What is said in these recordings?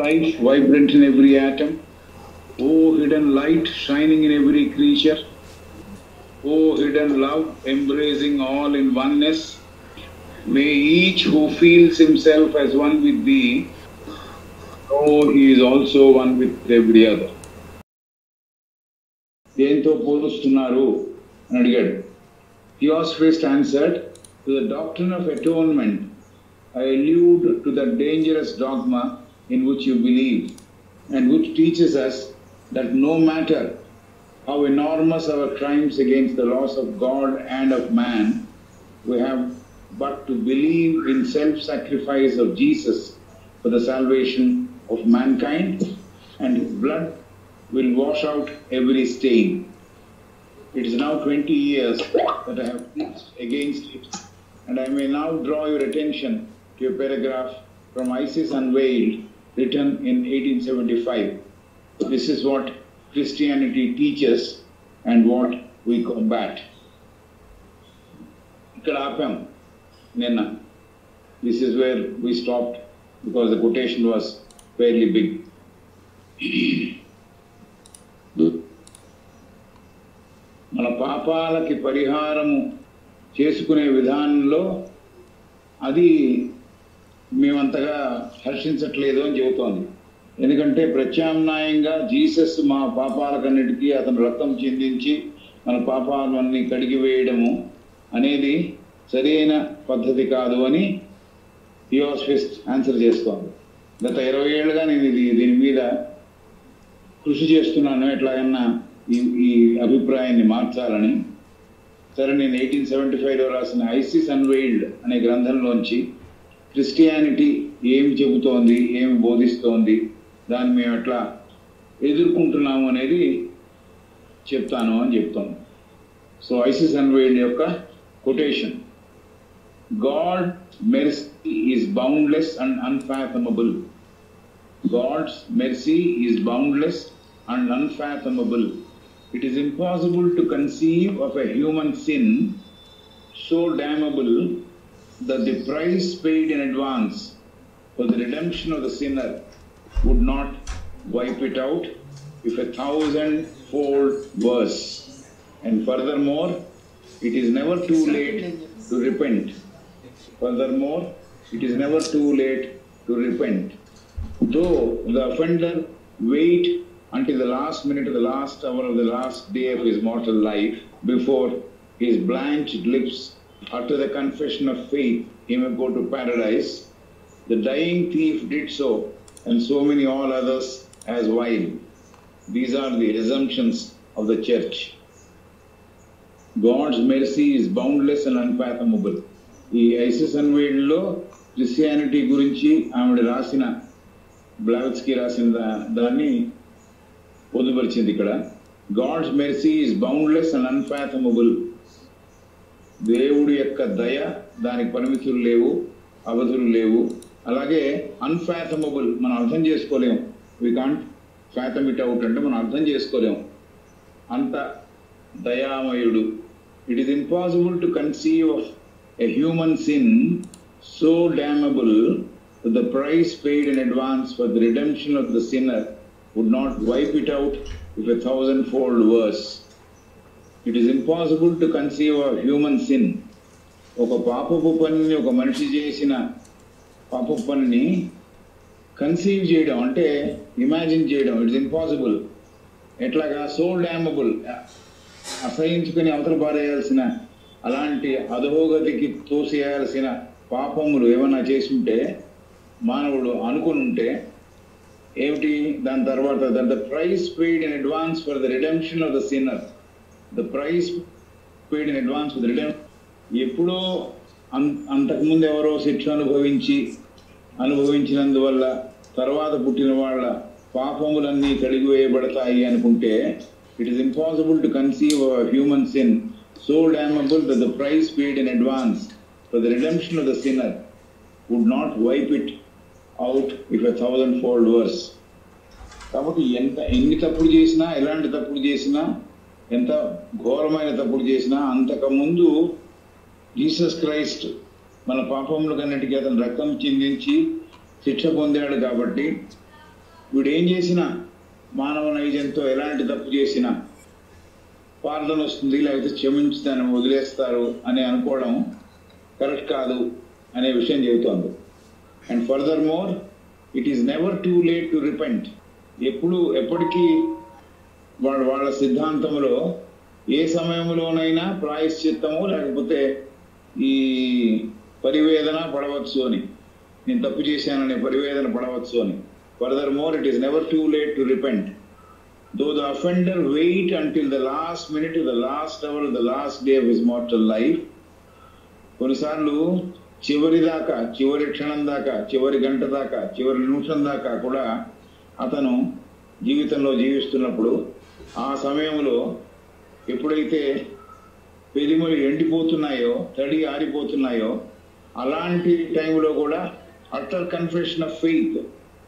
life vibrant in every atom. O hidden light shining in every creature. O hidden love embracing all in oneness. May each who feels himself as one with thee know he is also one with every other. దేంతో పోలుస్తున్నారు అని అడిగాడు theosophist answered to the doctor of atonement I allude to the dangerous dogma in which you believe and which teaches us that no matter how enormous our crimes against the laws of God and of man, we have but to believe in self-sacrifice of Jesus for the salvation of mankind and his blood will wash out every stain. It is now 20 years that I have preached against it and I may now draw your attention to a paragraph from ISIS Unveiled written in 1875. This is what Christianity teaches and what we combat. ఇక్కడ ఆపాం నిన్న this is where we stopped because the quotation was fairly big మన పాపాలకి పరిహారము చేసుకునే విధానంలో అది మేమంతగా హర్షించట్లేదు అని చెబుతోంది ఎందుకంటే ప్రత్యామ్నాయంగా జీసస్ మా పాపాలకన్నిటికీ అతను రక్తం చెందించి మన పాపాలన్నీ కడిగి వేయడము అనేది సరైన పద్ధతి కాదు అని థియోస్ఫిస్ట్ ఆన్సర్ చేస్తోంది గత ఇరవై ఏళ్ళుగా నేను ఇది దీని మీద కృషి చేస్తున్నాను ఎట్లాగన్నా ఈ ఈ అభిప్రాయాన్ని మార్చాలని సరే నేను ఎయిటీన్ సెవెంటీ ఫైవ్లో రాసిన ఐసిస్ అన్వెయిల్డ్ అనే గ్రంథంలోంచి క్రిస్టియానిటీ ఏమి చెబుతోంది ఏమి బోధిస్తోంది దాన్ని మేము ఎట్లా ఎదుర్కొంటున్నాము అనేది చెప్తాను అని చెప్తాను సో ఐసిస్ అన్వెయిల్డ్ యొక్క quotation God mercy is boundless and unfathomable God's mercy is boundless and unfathomable it is impossible to conceive of a human sin so damnable that the price paid in advance for the redemption of the sinner would not wipe it out if a thousand-fold worse. And furthermore, it is never too late to repent. Furthermore, it is never too late to repent. Though the offender wait until the last minute of the last hour of the last day of his mortal life, before his blanched lips utter the confession of faith, he may go to paradise. The dying thief did so, and so many all others as while. These are the assumptions of the church. God's mercy is boundless and unfathomable. ఈ Isis అన్వేడ్లో Christianity గురించి ఆవిడ రాసిన Blavatsky రాసిన దా- దాన్ని పొందుపరిచింది ఇక్కడ God's mercy is boundless and unfathomable దేవుడి యొక్క దయ దానికి పరిమితులు లేవు అవధులు లేవు అలాగే అన్ఫాథమబుల్ మనం అర్థం చేసుకోలేము we can't fathom it out అంటే మనం అర్థం చేసుకోలేము అంత దయామయుడు it is impossible to conceive of a human sin so damnable the price paid in advance for the redemption of the sinner would not wipe it out if a thousandfold worse. It is impossible to conceive of human sin. ఒక పాపపు పనిని ఒక మనిషి చేసిన పాపపు పనిని conceive చేయడం అంటే ఇమాజిన్ చేయడం ఇట్స్ ఇంపాసిబుల్ ఎట్లాగా సో డ్యామబుల్ అసహించుకుని అవతల పారేయాల్సిన అలాంటి అధోగతికి తోసేయాల్సిన పాపములు ఏమన్నా చేసుంటే మానవుడు అనుకుని ఉంటే ఏమిటి దాని తర్వాత that the price paid in advance for the redemption of the sinner the price paid in advance for the redemption ఎప్పుడో అన్ అంతకుముందు ఎవరో శిక్ష అనుభవించి అనుభవించినందువల్ల తర్వాత పుట్టిన వాళ్ళ పాపములన్నీ కడిగివేయబడతాయి అనుకుంటే it is impossible to conceive human sin so damnable that the price paid in advance for the redemption of the sinner would not wipe it out if a thousand fold worse కాబట్టి ఎంత ఎన్ని తప్పులు చేసినా ఎలాంటి తప్పులు చేసినా ఎంత ఘోరమైన తప్పులు చేసినా అంతకుముందు జీసస్ క్రైస్ట్ మన పాపములకన్నిటికీ అతను రక్తం చిందించి శిక్ష పొందాడు కాబట్టి వీడు ఏం చేసినా మానవ నైజంతో ఎలాంటి తప్పు చేసినా ప్రార్థన వస్తుంది లేకపోతే క్షమించుతాను వదిలేస్తారు అని అనుకోవడం కరెక్ట్ కాదు అనే విషయం చెబుతోంది and furthermore it is never too late to repent ఎప్పుడు ఎప్పటికీ వాళ్ళ వాళ్ళ సిద్ధాంతంలో ఏ సమయంలోనైనా ప్రాయశ్చిత్తము లేకపోతే ఈ పరివేదన పడవచ్చు అని నేను తప్పు చేశాననే పరివేదన పడవచ్చు అని furthermore it is never too late to repent though the offender wait until the last minute the last hour the last day of his mortal life కొన్నిసార్లు చివరి దాకా చివరి క్షణం దాకా చివరి గంట దాకా చివరి నిమిషం దాకా కూడా అతను జీవితంలో జీవిస్తున్నప్పుడు ఆ సమయంలో ఎప్పుడైతే పెదిమలు ఎండిపోతున్నాయో తడి ఆరిపోతున్నాయో అలాంటి టైంలో కూడా అటర్ కన్ఫెషన్ ఆఫ్ ఫెయిత్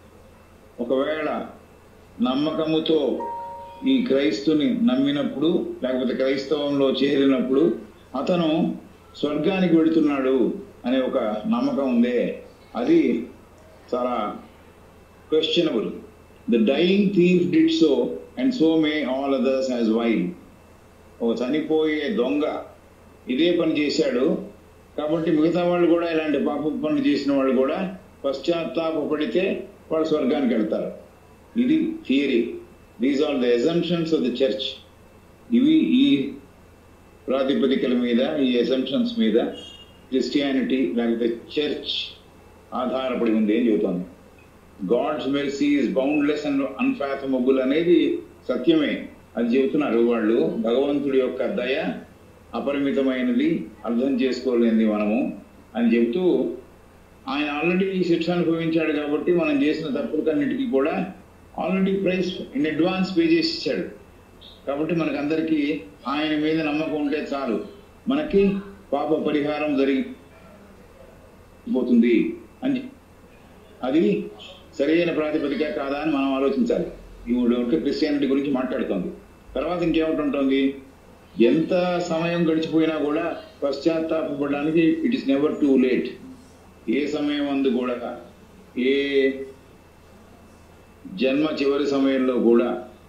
ఒకవేళ నమ్మకముతో ఈ క్రైస్తుని నమ్మినప్పుడు లేకపోతే క్రైస్తవంలో చేరినప్పుడు అతను స్వర్గానికి వెళుతున్నాడు అనే ఒక నమ్మకం ఉందే అది చాలా questionable the dying thief did so and so may all others as well ఒక చనిపోయే దొంగ ఇదే పని చేశాడు కాబట్టి మిగతా వాళ్ళు కూడా ఇలాంటి పాప పనులు చేసిన వాళ్ళు కూడా పశ్చాత్తాపడితే వాళ్ళు స్వర్గానికి వెళ్తారు ఇది theory these are the assumptions of the church ఇవి ఈ ప్రాతిపదికల మీద ఈ ఎజంప్షన్స్ మీద క్రిస్టియానిటీ లేకపోతే చర్చ్ ఆధారపడి ఉంది అని చెబుతోంది God's mercy is boundless and unfathomable అనేది సత్యమే అది చెబుతున్నారు వాళ్ళు భగవంతుడి యొక్క దయ అపరిమితమైనది అర్థం చేసుకోలేనిది మనము అని చెబుతూ ఆయన ఆల్రెడీ శిక్ష అనుభవించాడు కాబట్టి మనం చేసిన తప్పులకన్నిటికీ కూడా already price in advance pay చేసి ఇచ్చాడు కాబట్టి మనకందరికీ ఆయన మీద నమ్మకం ఉంటే చాలు మనకి పాప పరిహారం జరిగిపోతుంది అని అది సరైన ప్రాతిపదిక కాదా అని మనం ఆలోచించాలి ఈవిడ క్రిస్టియానిటీ గురించి మాట్లాడుతోంది తర్వాత ఇంకేమిటి ఎంత సమయం గడిచిపోయినా కూడా పశ్చాత్తాపడడానికి it is never too late ఏ సమయం అందు కూడా ఏ జన్మ చివరి సమయంలో కూడా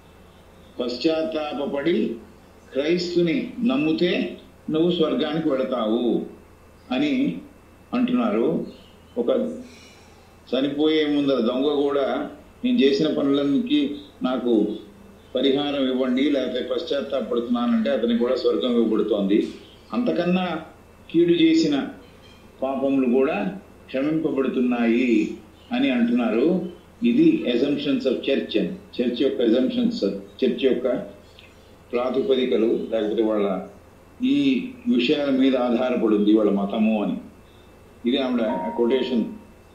పశ్చాత్తాపడి క్రైస్తుని నమ్మితే నువ్వు స్వర్గానికి వెళతావు అని అంటున్నారు ఒక చనిపోయే ముందర దొంగ కూడా నేను చేసిన పనులకి నాకు పరిహారం ఇవ్వండి లేకపోతే పశ్చాత్తాపడుతున్నానంటే అతనికి కూడా స్వర్గం ఇవ్వబడుతోంది అంతకన్నా కీడు చేసిన పాపములు కూడా క్షమింపబడుతున్నాయి అని అంటున్నారు ఇది ఎజంప్షన్స్ ఆఫ్ చర్చ్ అని చర్చ్ యొక్క ఎజంప్షన్స్ చర్చ్ యొక్క ప్రాతిపదికలు లేకపోతే వాళ్ళ ఈ విషయాల మీద ఆధారపడి ఉంది వాళ్ళ మతము అని ఇది ఆవిడ కొటేషన్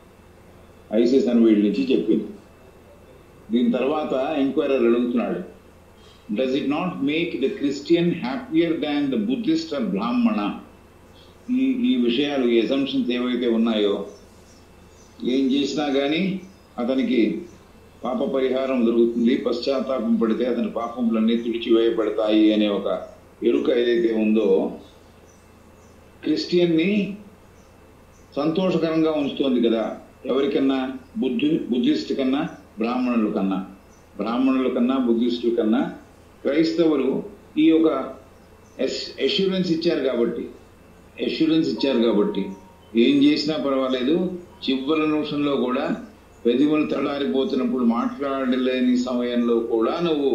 ఐసిస్ అని వీళ్ళ నుంచి చెప్పింది దీని తర్వాత ఎంక్వైరర్ అడుగుతున్నాడు does it not make the Christian happier than the Buddhist or Brahmana ఈ ఈ విషయాలు ఈ ఎజంప్షన్స్ ఏవైతే ఉన్నాయో ఏం చేసినా కానీ అతనికి పాప పరిహారం దొరుకుతుంది పశ్చాత్తాపం పడితే అతని పాపములన్నీ తుడిచివేయబడతాయి అనే ఒక ఎరుక ఏదైతే ఉందో క్రిస్టియన్ని సంతోషకరంగా ఉంచుతోంది కదా ఎవరికన్నా బుద్ధి బుద్ధిస్ట్ కన్నా బ్రాహ్మణుల కన్నా బ్రాహ్మణుల కన్నా బుద్ధిస్టుల కన్నా క్రైస్తవులు ఈ యొక్క ఎష్యూరెన్స్ ఇచ్చారు కాబట్టి ఎష్యూరెన్స్ ఇచ్చారు కాబట్టి ఏం చేసినా పర్వాలేదు చివరి నిమిషంలో కూడా పెదిమలు తడారిపోతున్నప్పుడు మాట్లాడలేని సమయంలో కూడా నువ్వు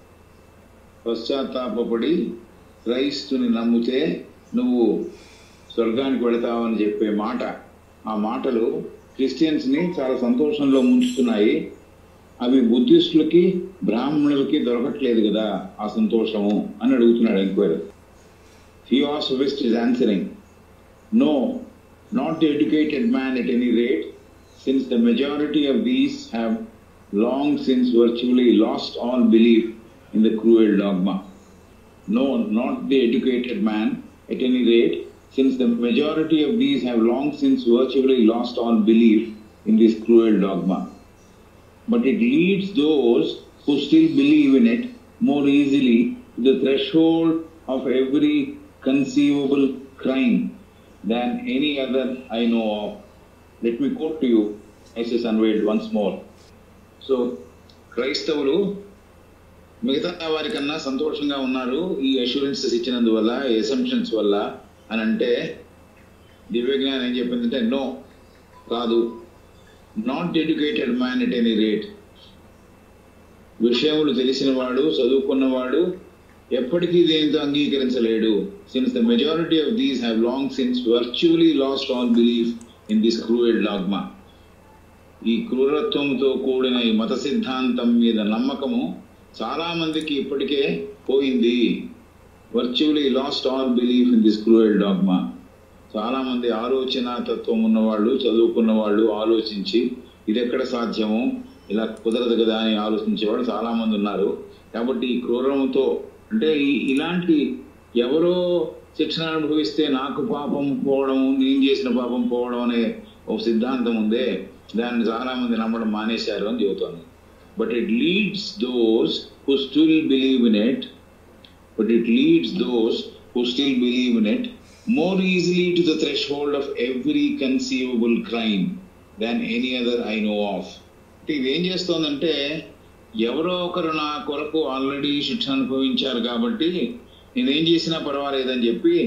పశ్చాత్తాపడి క్రైస్తుని నమ్మితే నువ్వు స్వర్గానికి వెళతావని చెప్పే మాట ఆ మాటలు క్రిస్టియన్స్ని చాలా సంతోషంలో ముంచుతున్నాయి అవి బుద్ధిస్టులకి బ్రాహ్మణులకి దొరకట్లేదు కదా ఆ సంతోషము అని అడుగుతున్నాడు enquiry theosophist is answering no not the educated man at any rate since the majority of these have long since virtually lost all belief in the cruel dogma No, not the educated man at any rate, since the majority of these have long since virtually lost all belief in this cruel dogma. But it leads those who still believe in it more easily to the threshold of every conceivable crime than any other I know of. Let me quote to you, SS Unveiled once more. So, క్రైస్తవులు మిగతా వారికన్నా సంతోషంగా ఉన్నారు ఈ assurances ఇచ్చినందువల్ల ఎసంప్షన్స్ వల్ల అని అంటే దివ్యజ్ఞానం ఏం చెప్పిందంటే నో కాదు not educated man at any rate విషయములు తెలిసినవాడు చదువుకున్నవాడు ఎప్పటికీ దీనితో అంగీకరించలేడు since the majority of these have long since virtually lost all belief in this cruel dogma ఈ క్రూరత్వంతో కూడిన ఈ మత సిద్ధాంతం మీద నమ్మకము చాలా మందికి ఇప్పటికే పోయింది virtually lost all belief in this cruel dogma చాలా మంది ఆలోచన తత్వం ఉన్నవాళ్ళు చదువుకున్న వాళ్ళు ఆలోచించి ఇది ఎక్కడ సాధ్యము ఇలా కుదరదు కదా అని ఆలోచించేవాళ్ళు చాలా మంది ఉన్నారు కాబట్టి ఈ క్రూరంతో అంటే ఈ- ఇలాంటి ఎవరో శిక్షణ అనుభవిస్తే నాకు పాపం పోవడం నేను చేసిన పాపం పోవడం అనే ఒక సిద్ధాంతం ఉందే దాన్ని చాలా మంది నమ్మడం మానేశారు అని చెబుతోంది but it leads those who still believe in it but it leads those who still believe in it more easily to the threshold of every conceivable crime than any other I know of. అంటే ఇది ఏం చేస్తోందంటే ఎవరో ఒకరు నా కొరకు already శిక్ష అనుభవించారు కాబట్టి నేనేం చేసినా పర్వాలేదని చెప్పి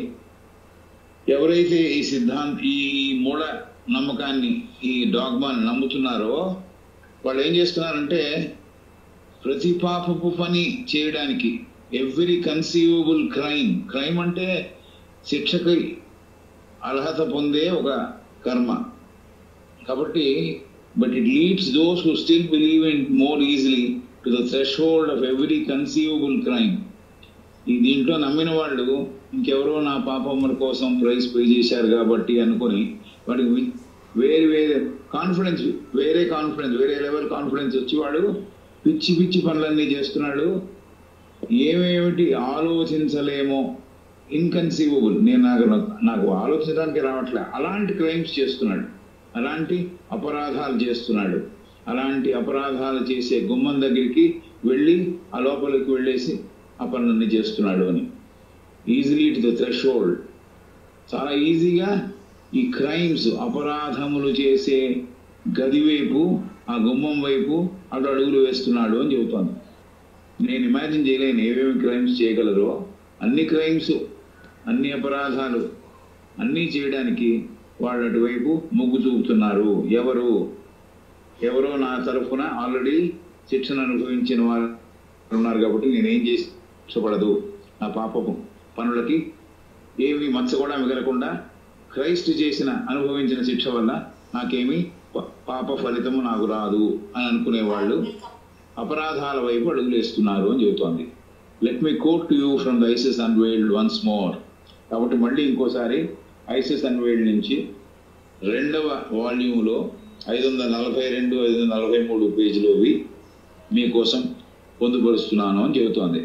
ఎవరైతే ఈ సిద్ధాంత ఈ మూఢ నమ్మకాన్ని ఈ డాగ్మాని నమ్ముతున్నారో వాళ్ళు ఏం చేస్తున్నారంటే ప్రతి పాపపు పని చేయడానికి ఎవ్రీ కన్సీవబుల్ క్రైమ్ క్రైమ్ అంటే శిక్షకి అర్హత పొందే ఒక కర్మ కాబట్టి but it leads those who still believe in more easily to the threshold of every conceivable crime ఈ దీంట్లో నమ్మిన వాళ్ళు ఇంకెవరో నా పాపమ్మల కోసం ప్రైజ్ పే చేశారు కాబట్టి అనుకొని వాడికి వి- వేరే వేరే కాన్ఫిడెన్స్ వేరే కాన్ఫిడెన్స్ వేరే లెవెల్ కాన్ఫిడెన్స్ వచ్చి వాడు పిచ్చి పిచ్చి పనులన్నీ చేస్తున్నాడు ఏమేమిటి ఆలోచించలేమో ఇన్కన్సీవబుల్ నేను నాకు నాకు ఆలోచించడానికి రావట్లే అలాంటి క్రైమ్స్ చేస్తున్నాడు అలాంటి అపరాధాలు చేస్తున్నాడు అలాంటి అపరాధాలు చేసే గుమ్మం దగ్గరికి వెళ్ళి ఆ లోపలికి వెళ్ళేసి ఆ పనులన్నీ చేస్తున్నాడు అని easily to the threshold చాలా ఈజీగా ఈ క్రైమ్స్ అపరాధములు చేసే గది వైపు ఆ గుమ్మం వైపు అటు అడుగులు వేస్తున్నాడు అని చెబుతోంది నేను ఇమాజిన్ చేయలేను ఏమేమి క్రైమ్స్ చేయగలరో అన్ని క్రైమ్స్ అన్ని అపరాధాలు అన్నీ చేయడానికి వాళ్ళు అటువైపు మొగ్గు చూపుతున్నారు ఎవరు ఎవరో నా తరఫున ఆల్రెడీ శిక్షణ అనుభవించిన వారు ఉన్నారు కాబట్టి నేనేం చేసి ఇష్టపడదు నా పాపపు పనులకి ఏమి మచ్చ కూడా మిగలకుండా క్రైస్ట్ చేసిన అనుభవించిన శిక్ష వల్ల నాకేమి ప- పాప ఫలితము నాకు రాదు అని అనుకునే వాళ్ళు అపరాధాల వైపు అడుగులేస్తున్నారు అని చెబుతోంది let me quote to you from the Isis unveiled once more కాబట్టి మళ్ళీ ఇంకోసారి ఐసిస్ అన్వైల్డ్ నుంచి రెండవ వాల్యూమ్లో ఐదు వందల నలభై రెండు ఐదు వందల నలభై మూడు పేజీలోవి మీకోసం పొందుపరుస్తున్నాను అని చెబుతోంది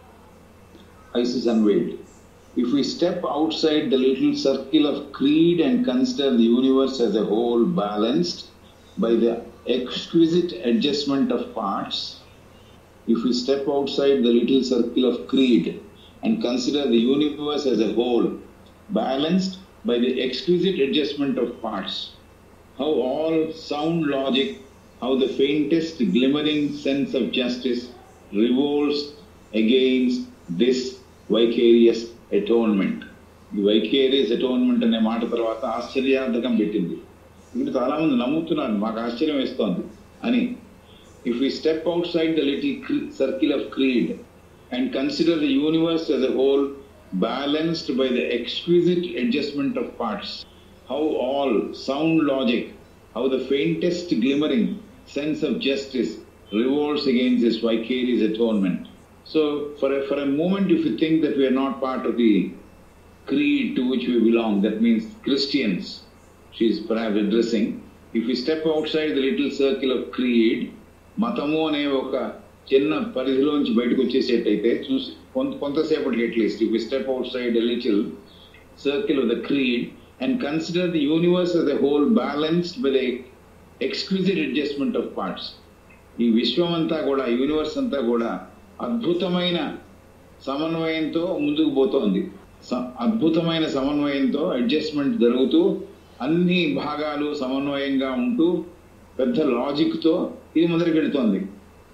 ISIS unveiled. If we step outside the little circle of creed and consider the universe as a whole balanced by the exquisite adjustment of parts, if we step outside the little circle of creed and consider the universe as a whole balanced by the exquisite adjustment of parts, how all sound logic, how the faintest glimmering sense of justice revolts against this vicarious atonement. ఈ vicarious atonement అనే మాట తర్వాత ఆశ్చర్యార్థకం పెట్టింది ఇప్పుడు చాలా మంది నమ్ముతున్నారు మాకు ఆశ్చర్యం వేస్తోంది అని if we step outside the little circle of creed and consider the universe as a whole balanced by the exquisite adjustment of parts how all sound logic, how the faintest glimmering sense of justice revolts against this vicarious atonement. So, for a, for a moment, if you think that we are not part of the creed to which we belong, that means Christians, she is perhaps addressing. If we step outside the little circle of creed, మతము అనే ఒక చిన్న పరిధిలోంచి బయటకు వచ్చేసేటైతే చూసి కొంత కొంతసేపటికి at least if step outside little circle of the creed and consider the universe as a whole balanced by the exquisite adjustment of parts. ఈ విశ్వం అంతా కూడా యూనివర్స్ అంతా కూడా అద్భుతమైన సమన్వయంతో ముందుకు పోతోంది స- అద్భుతమైన సమన్వయంతో అడ్జస్ట్మెంట్ జరుగుతూ అన్ని భాగాలు సమన్వయంగా ఉంటూ పెద్ద లాజిక్తో ఇది మొదలుపెడుతోంది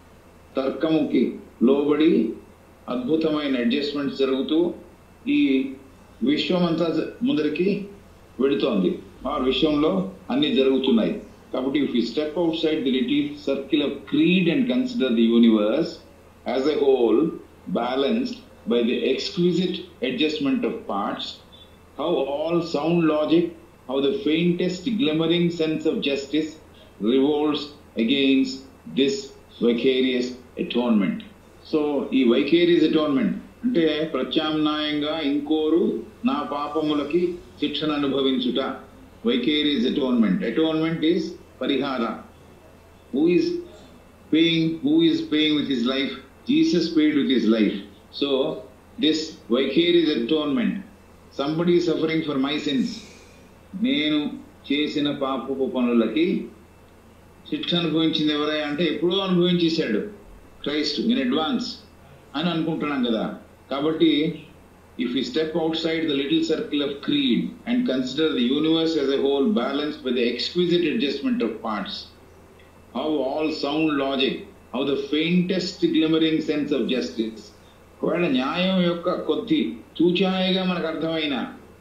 తర్కముకి లోబడి అద్భుతమైన అడ్జస్ట్మెంట్స్ జరుగుతూ ఈ విశ్వం అంతా ముందరికి వెళుతోంది ఆ విశ్వంలో అన్ని జరుగుతున్నాయి కాబట్టి if you step outside the little circle of creed and consider the universe as a whole balanced by the exquisite adjustment of parts how all sound logic, how the faintest glimmering sense of justice revolts against this vicarious atonement. So ఈ vicarious atonement అంటే ప్రత్యామ్నాయంగా ఇంకోరు నా పాపములకి శిక్షణ అనుభవించుట vicarious atonement atonement is పరిహార who is paying who is paying with his life Jesus paid with his life so this vicarious atonement somebody suffering for my sins నేను చేసిన పాపపు పనులకి శిక్ష అనుభవించింది ఎవరై అంటే ఎప్పుడో అనుభవించేశాడు క్రైస్ట్ ఇన్ అడ్వాన్స్ అని అనుకుంటున్నాం కదా కాబట్టి if you step outside the little circle of creed and consider the universe as a whole balanced by the exquisite adjustment of parts how all sound logic how the faintest glimmering sense of justice ఒకవేళ న్యాయం యొక్క కొద్ది చూచాయిగా మనకు అర్థమైన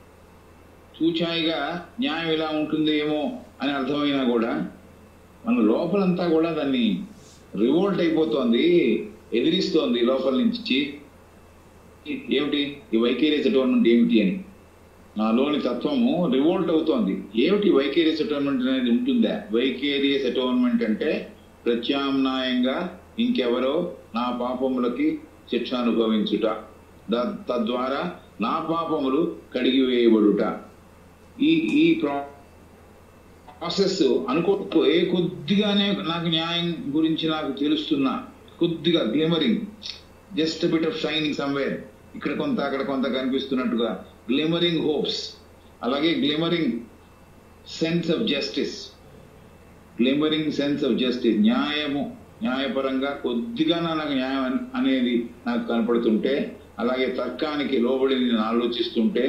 చూచాయిగా న్యాయం ఇలా ఉంటుందేమో అని అర్థమైనా కూడా మన లోపలంతా కూడా దాన్ని రివోల్ట్ అయిపోతోంది ఎదిరిస్తోంది లోపల నుంచి ఏమిటి ఈ వైకేరియస్ అటోన్మెంట్ ఏమిటి అని నాలోని తత్వము రివోల్ట్ అవుతోంది ఏమిటి వైకేరియస్ అటోన్మెంట్ అనేది ఉంటుందా వైకేరియస్ అటోన్మెంట్ అంటే ప్రత్యామ్నాయంగా ఇంకెవరో నా పాపములకి శిక్ష అనుభవించుట ద- తద్వారా నా పాపములు కడిగివేయబడుట ఈ ఈ ప్రాసెస్ అనుకో ఏ కొద్దిగానే నాకు న్యాయం గురించి నాకు తెలుస్తున్నా కొద్దిగా glimmering just bit of shining somewhere ఇక్కడ కొంత అక్కడ కొంత కనిపిస్తున్నట్టుగా గ్లిమరింగ్ హోప్స్ అలాగే glimmering sense of justice glimmering sense of justice న్యాయము న్యాయపరంగా కొద్దిగా నాకు న్యాయం అన్- అనేది నాకు కనపడుతుంటే అలాగే తర్కానికి లోబడి నేను ఆలోచిస్తుంటే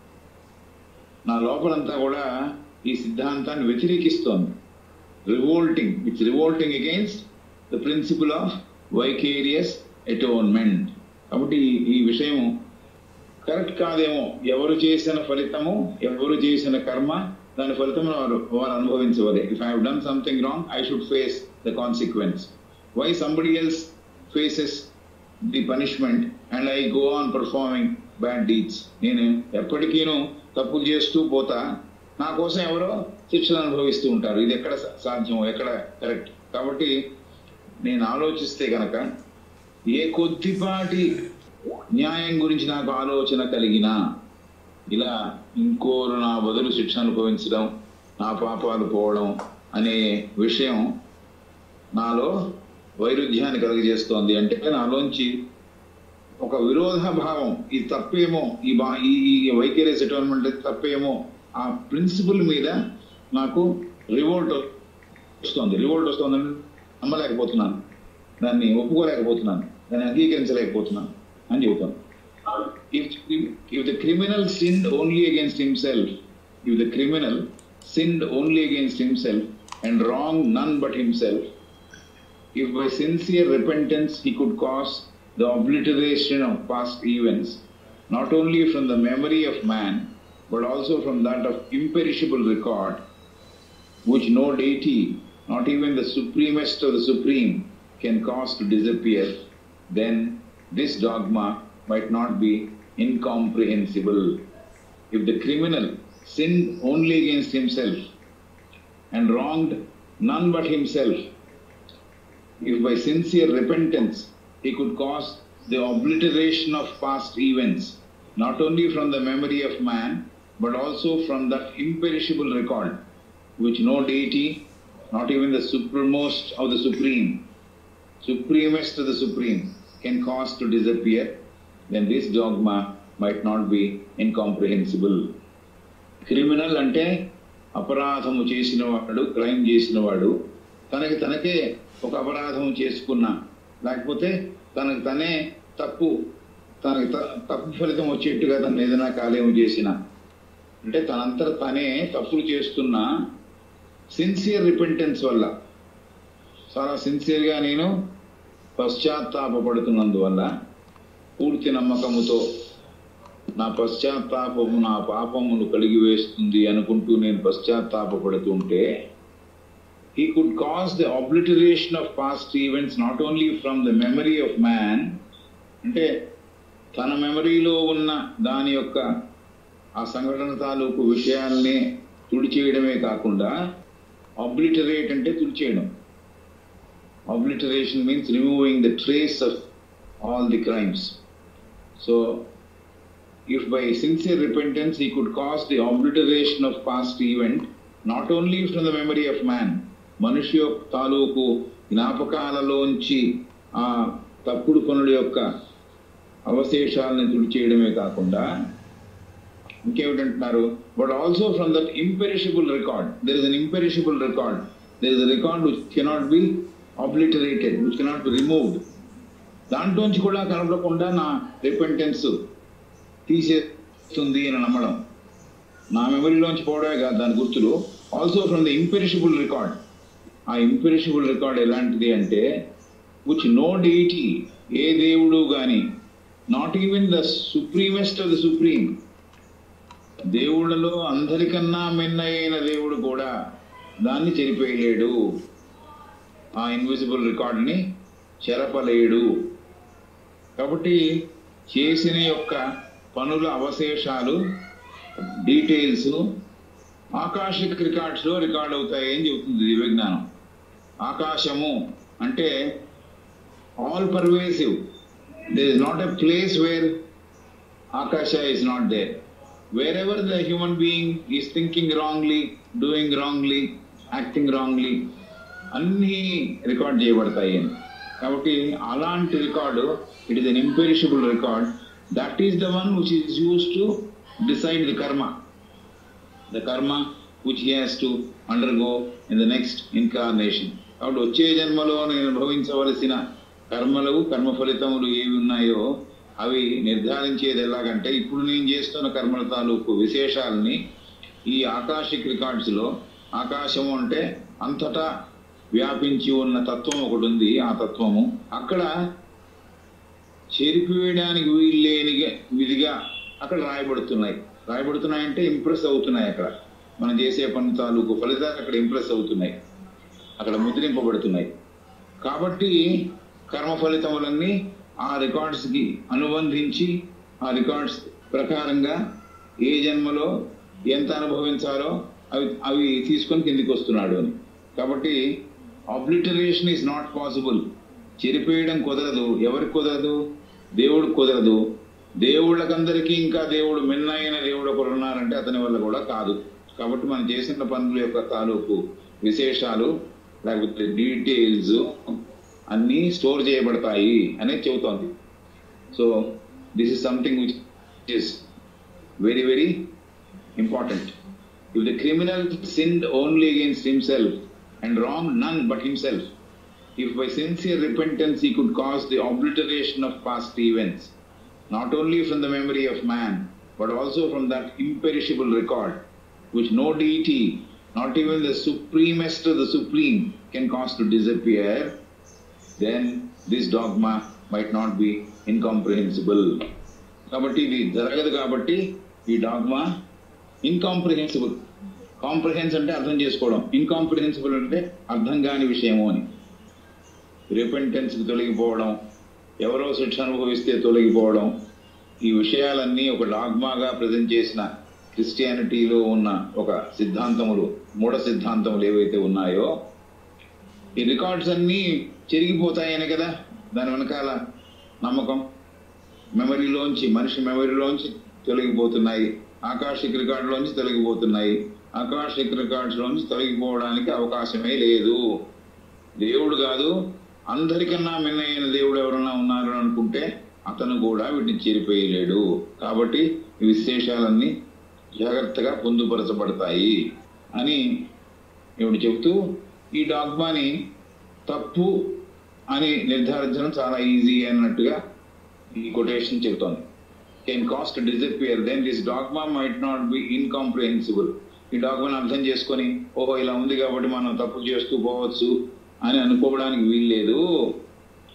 నా లోపలంతా కూడా ఈ సిద్ధాంతాన్ని వ్యతిరేకిస్తోంది revolting it's revolting against the principle of vicarious atonement కాబట్టి ఈ- ఈ విషయం కరెక్ట్ కాదేమో ఎవరు చేసిన ఫలితము ఎవరు చేసిన కర్మ దాని ఫలితం వారు వారు అనుభవించవలే if I done something wrong I should face the consequence why somebody else faces the punishment and I go on performing bad deeds నేను ఎప్పటికీను తప్పులు చేస్తూ పోతా నా కోసం ఎవరో శిక్షలు అనుభవిస్తూ ఉంటారు ఇది ఎక్కడ సా- సాధ్యం ఎక్కడ కరెక్ట్ కాబట్టి నేను ఆలోచిస్తే గనక ఏ కొద్దిపాటి న్యాయం గురించి నాకు ఆలోచన కలిగినా ఇలా ఇంకోరు నా బదులు శిక్ష అనుభవించడం నా పాపాలు పోవడం అనే విషయం నాలో వైరుధ్యాన్ని కలుగజేస్తోంది అంటే నాలోంచి ఒక విరోధ భావం ఈ తప్పేమో ఈ బా ఈ ఈ వైఖరి సెటిల్మెంట్ తప్పేమో ఆ ప్రిన్సిపల్ మీద నాకు రివోల్ట్ వస్తుంది రివోల్ట్ వస్తుందని నమ్మలేకపోతున్నాను దాన్ని ఒప్పుకోలేకపోతున్నాను దాన్ని అంగీకరించలేకపోతున్నాను అని చెబుతాను if, if the criminal sinned only against himself, if the criminal sinned only against himself and wronged none but himself, if by sincere repentance he could cause the obliteration of past events, not only from the memory of man, but also from that of imperishable record, which no deity, not even the supremest of the supreme, can cause to disappear, then this dogma might not be incomprehensible. If the criminal sinned only against himself and wronged none but himself, if by sincere repentance he could cause the obliteration of past events, not only from the memory of man, but also from that imperishable record, which no deity, not even the supremest of the supreme, supremest of the supreme, can cause to disappear, then this dogma might not be incomprehensible. Criminal అంటే అపరాధము చేసిన వాడు crime చేసిన వాడు తనకి తనకే ఒక అపరాధం చేసుకున్నా లేకపోతే తనకి తనే తప్పు తనకి త- తప్పు ఫలితం వచ్చేట్టుగా తను ఏదైనా కార్యం చేసిన అంటే తనంతట తనే తప్పులు చేస్తున్నా సిన్సియర్ రిపెంటెన్స్ వల్ల చాలా సిన్సియర్గా నేను పశ్చాత్తాపడుతున్నందువల్ల పూర్తి నమ్మకముతో నా పశ్చాత్తాపము నా పాపమును కలిగి వేస్తుంది అనుకుంటూ నేను పశ్చాత్తాపడుతుంటే he could cause the obliteration of past events not only from the memory of man అంటే తన మెమరీలో ఉన్న దాని యొక్క ఆ సంఘటన తాలూకు విషయాల్ని తుడిచేయడమే కాకుండా ఆబ్లిటరేట్ అంటే తుడిచేయడం obliteration means removing the trace of all the crimes so if by sincere repentance he could cause the obliteration of past event not only from the memory of man మనిషి యొక్క తాలూకు జ్ఞాపకాలలోంచి ఆ తప్పుడు పనుల యొక్క అవశేషాలను తుడిచేయడమే కాకుండా ఇంకేమిటంటున్నారు but also from that imperishable record there is an imperishable record there is a record which cannot be obliterated which cannot be removed దాంట్లోంచి కూడా కనపడకుండా నా రిపెంటెన్స్ తీసేస్తుంది అని నమ్మడం నా మెమరీలోంచి పోవడమే కాదు దాని గుర్తులు also from the imperishable record ఆ ఇంపెరిషబుల్ రికార్డ్ ఎలాంటిది అంటే విచ్ నో డీటీ ఏ దేవుడు గాని not even the supremest of the supreme దేవుళ్ళలో అందరికన్నా మిన్న అయిన దేవుడు కూడా దాన్ని చెరిపేయలేడు ఆ ఇన్విజిబుల్ రికార్డ్ని చెరపలేడు కాబట్టి చేసిన యొక్క పనుల అవశేషాలు డీటెయిల్స్ ఆకాశిక రికార్డ్స్లో రికార్డ్ అవుతాయి అని చెబుతుంది దివ్యజ్ఞానం ఆకాశము అంటే all pervasive they is not a place where akasha is not there wherever the human being is thinking wrongly doing wrongly acting wrongly అన్నీ రికార్డ్ చేయబడతాయి అని కాబట్టి అలాంటి record it is an imperishable record that is the one which is use to decide the karma the karma which he has to undergo in the next incarnation కాబట్టి వచ్చే జన్మలో నేను అనుభవించవలసిన కర్మలు కర్మ ఫలితములు ఏవి ఉన్నాయో అవి నిర్ధారించేది ఎలాగంటే ఇప్పుడు నేను చేస్తున్న కర్మల తాలూకు విశేషాలని ఈ ఆకాశిక్ రికార్డ్స్లో ఆకాశము అంటే అంతటా వ్యాపించి ఉన్న తత్వం ఒకటి ఉంది ఆ తత్వము అక్కడ చెరిపివేయడానికి వీల్లేని విధిగా అక్కడ రాయబడుతున్నాయి రాయబడుతున్నాయంటే ఇంప్రెస్ అవుతున్నాయి అక్కడ మనం చేసే పని తాలూకు ఫలితాలు అక్కడ ఇంప్రెస్ అవుతున్నాయి అక్కడ ముద్రింపబడుతున్నాయి కాబట్టి కర్మ ఫలితములన్నీ ఆ రికార్డ్స్కి అనుబంధించి ఆ రికార్డ్స్ ప్రకారంగా ఏ జన్మలో ఎంత అనుభవించాలో అవి అవి తీసుకొని కిందికి వస్తున్నాడు అని కాబట్టి ఆబ్లిటరేషన్ ఈజ్ నాట్ పాసిబుల్ చెరిపేయడం కుదరదు ఎవరికి కుదరదు దేవుడికి కుదరదు దేవుళ్ళకందరికీ ఇంకా దేవుడు మిన్నైన దేవుడు ఒకరు ఉన్నారంటే అతని వల్ల కూడా కాదు కాబట్టి మనం చేసిన పనుల యొక్క తాలూకు విశేషాలు లేకపోతే డీటెయిల్స్ అన్నీ స్టోర్ చేయబడతాయి అనేది చెబుతోంది so this is something which is very very important if the criminal sinned only against himself and wronged none but himself. If by sincere repentance he could cause the obliteration of past events, not only from the memory of man, but also from that imperishable record, which no deity, not even the supremest of the supreme, can cause to disappear, then this dogma might not be incomprehensible. కాబట్టి ఇది జరగదు కాబట్టి ఈ dogma ఇన్కాంప్రిహెన్సిబుల్ కాంప్రహెన్స్ అంటే అర్థం చేసుకోవడం ఇన్కాంప్రిహెన్సిబుల్ అంటే అర్థం కాని విషయము అని రిపెంటెన్స్కి తొలగిపోవడం ఎవరో శిక్ష అనుభవిస్తే తొలగిపోవడం ఈ విషయాలన్నీ ఒక డాగ్మాగా ప్రజెంట్ చేసిన క్రిస్టియానిటీలో ఉన్న ఒక సిద్ధాంతములు మూఢ సిద్ధాంతములు ఏవైతే ఉన్నాయో ఈ రికార్డ్స్ అన్నీ చెరిగిపోతాయని కదా దాని వెనకాల నమ్మకం మెమరీలోంచి మనిషి మెమరీలోంచి తొలగిపోతున్నాయి ఆకాశిక్ రికార్డులోంచి తొలగిపోతున్నాయి ఆకాశిక్ రికార్డ్స్లోంచి తొలగిపోవడానికి అవకాశమే లేదు దేవుడు కాదు అందరికన్నా మిన్నైన దేవుడు ఎవరన్నా ఉన్నారు అనుకుంటే అతను కూడా వీటిని చేరిపోయలేడు కాబట్టి ఈ విశేషాలన్నీ జాగ్రత్తగా పొందుపరచబడతాయి అని ఇవి చెబుతూ ఈ డాగ్మాని తప్పు అని నిర్ధారించడం చాలా ఈజీ అన్నట్టుగా ఈ కొటేషన్ చెబుతోంది can cast disappear then this dogma might not be incomprehensible ఈ డాగ్మాని అర్థం చేసుకొని ఓహో ఇలా ఉంది కాబట్టి మనం తప్పు చేస్తూ పోవచ్చు అని అనుకోవడానికి వీల్లేదు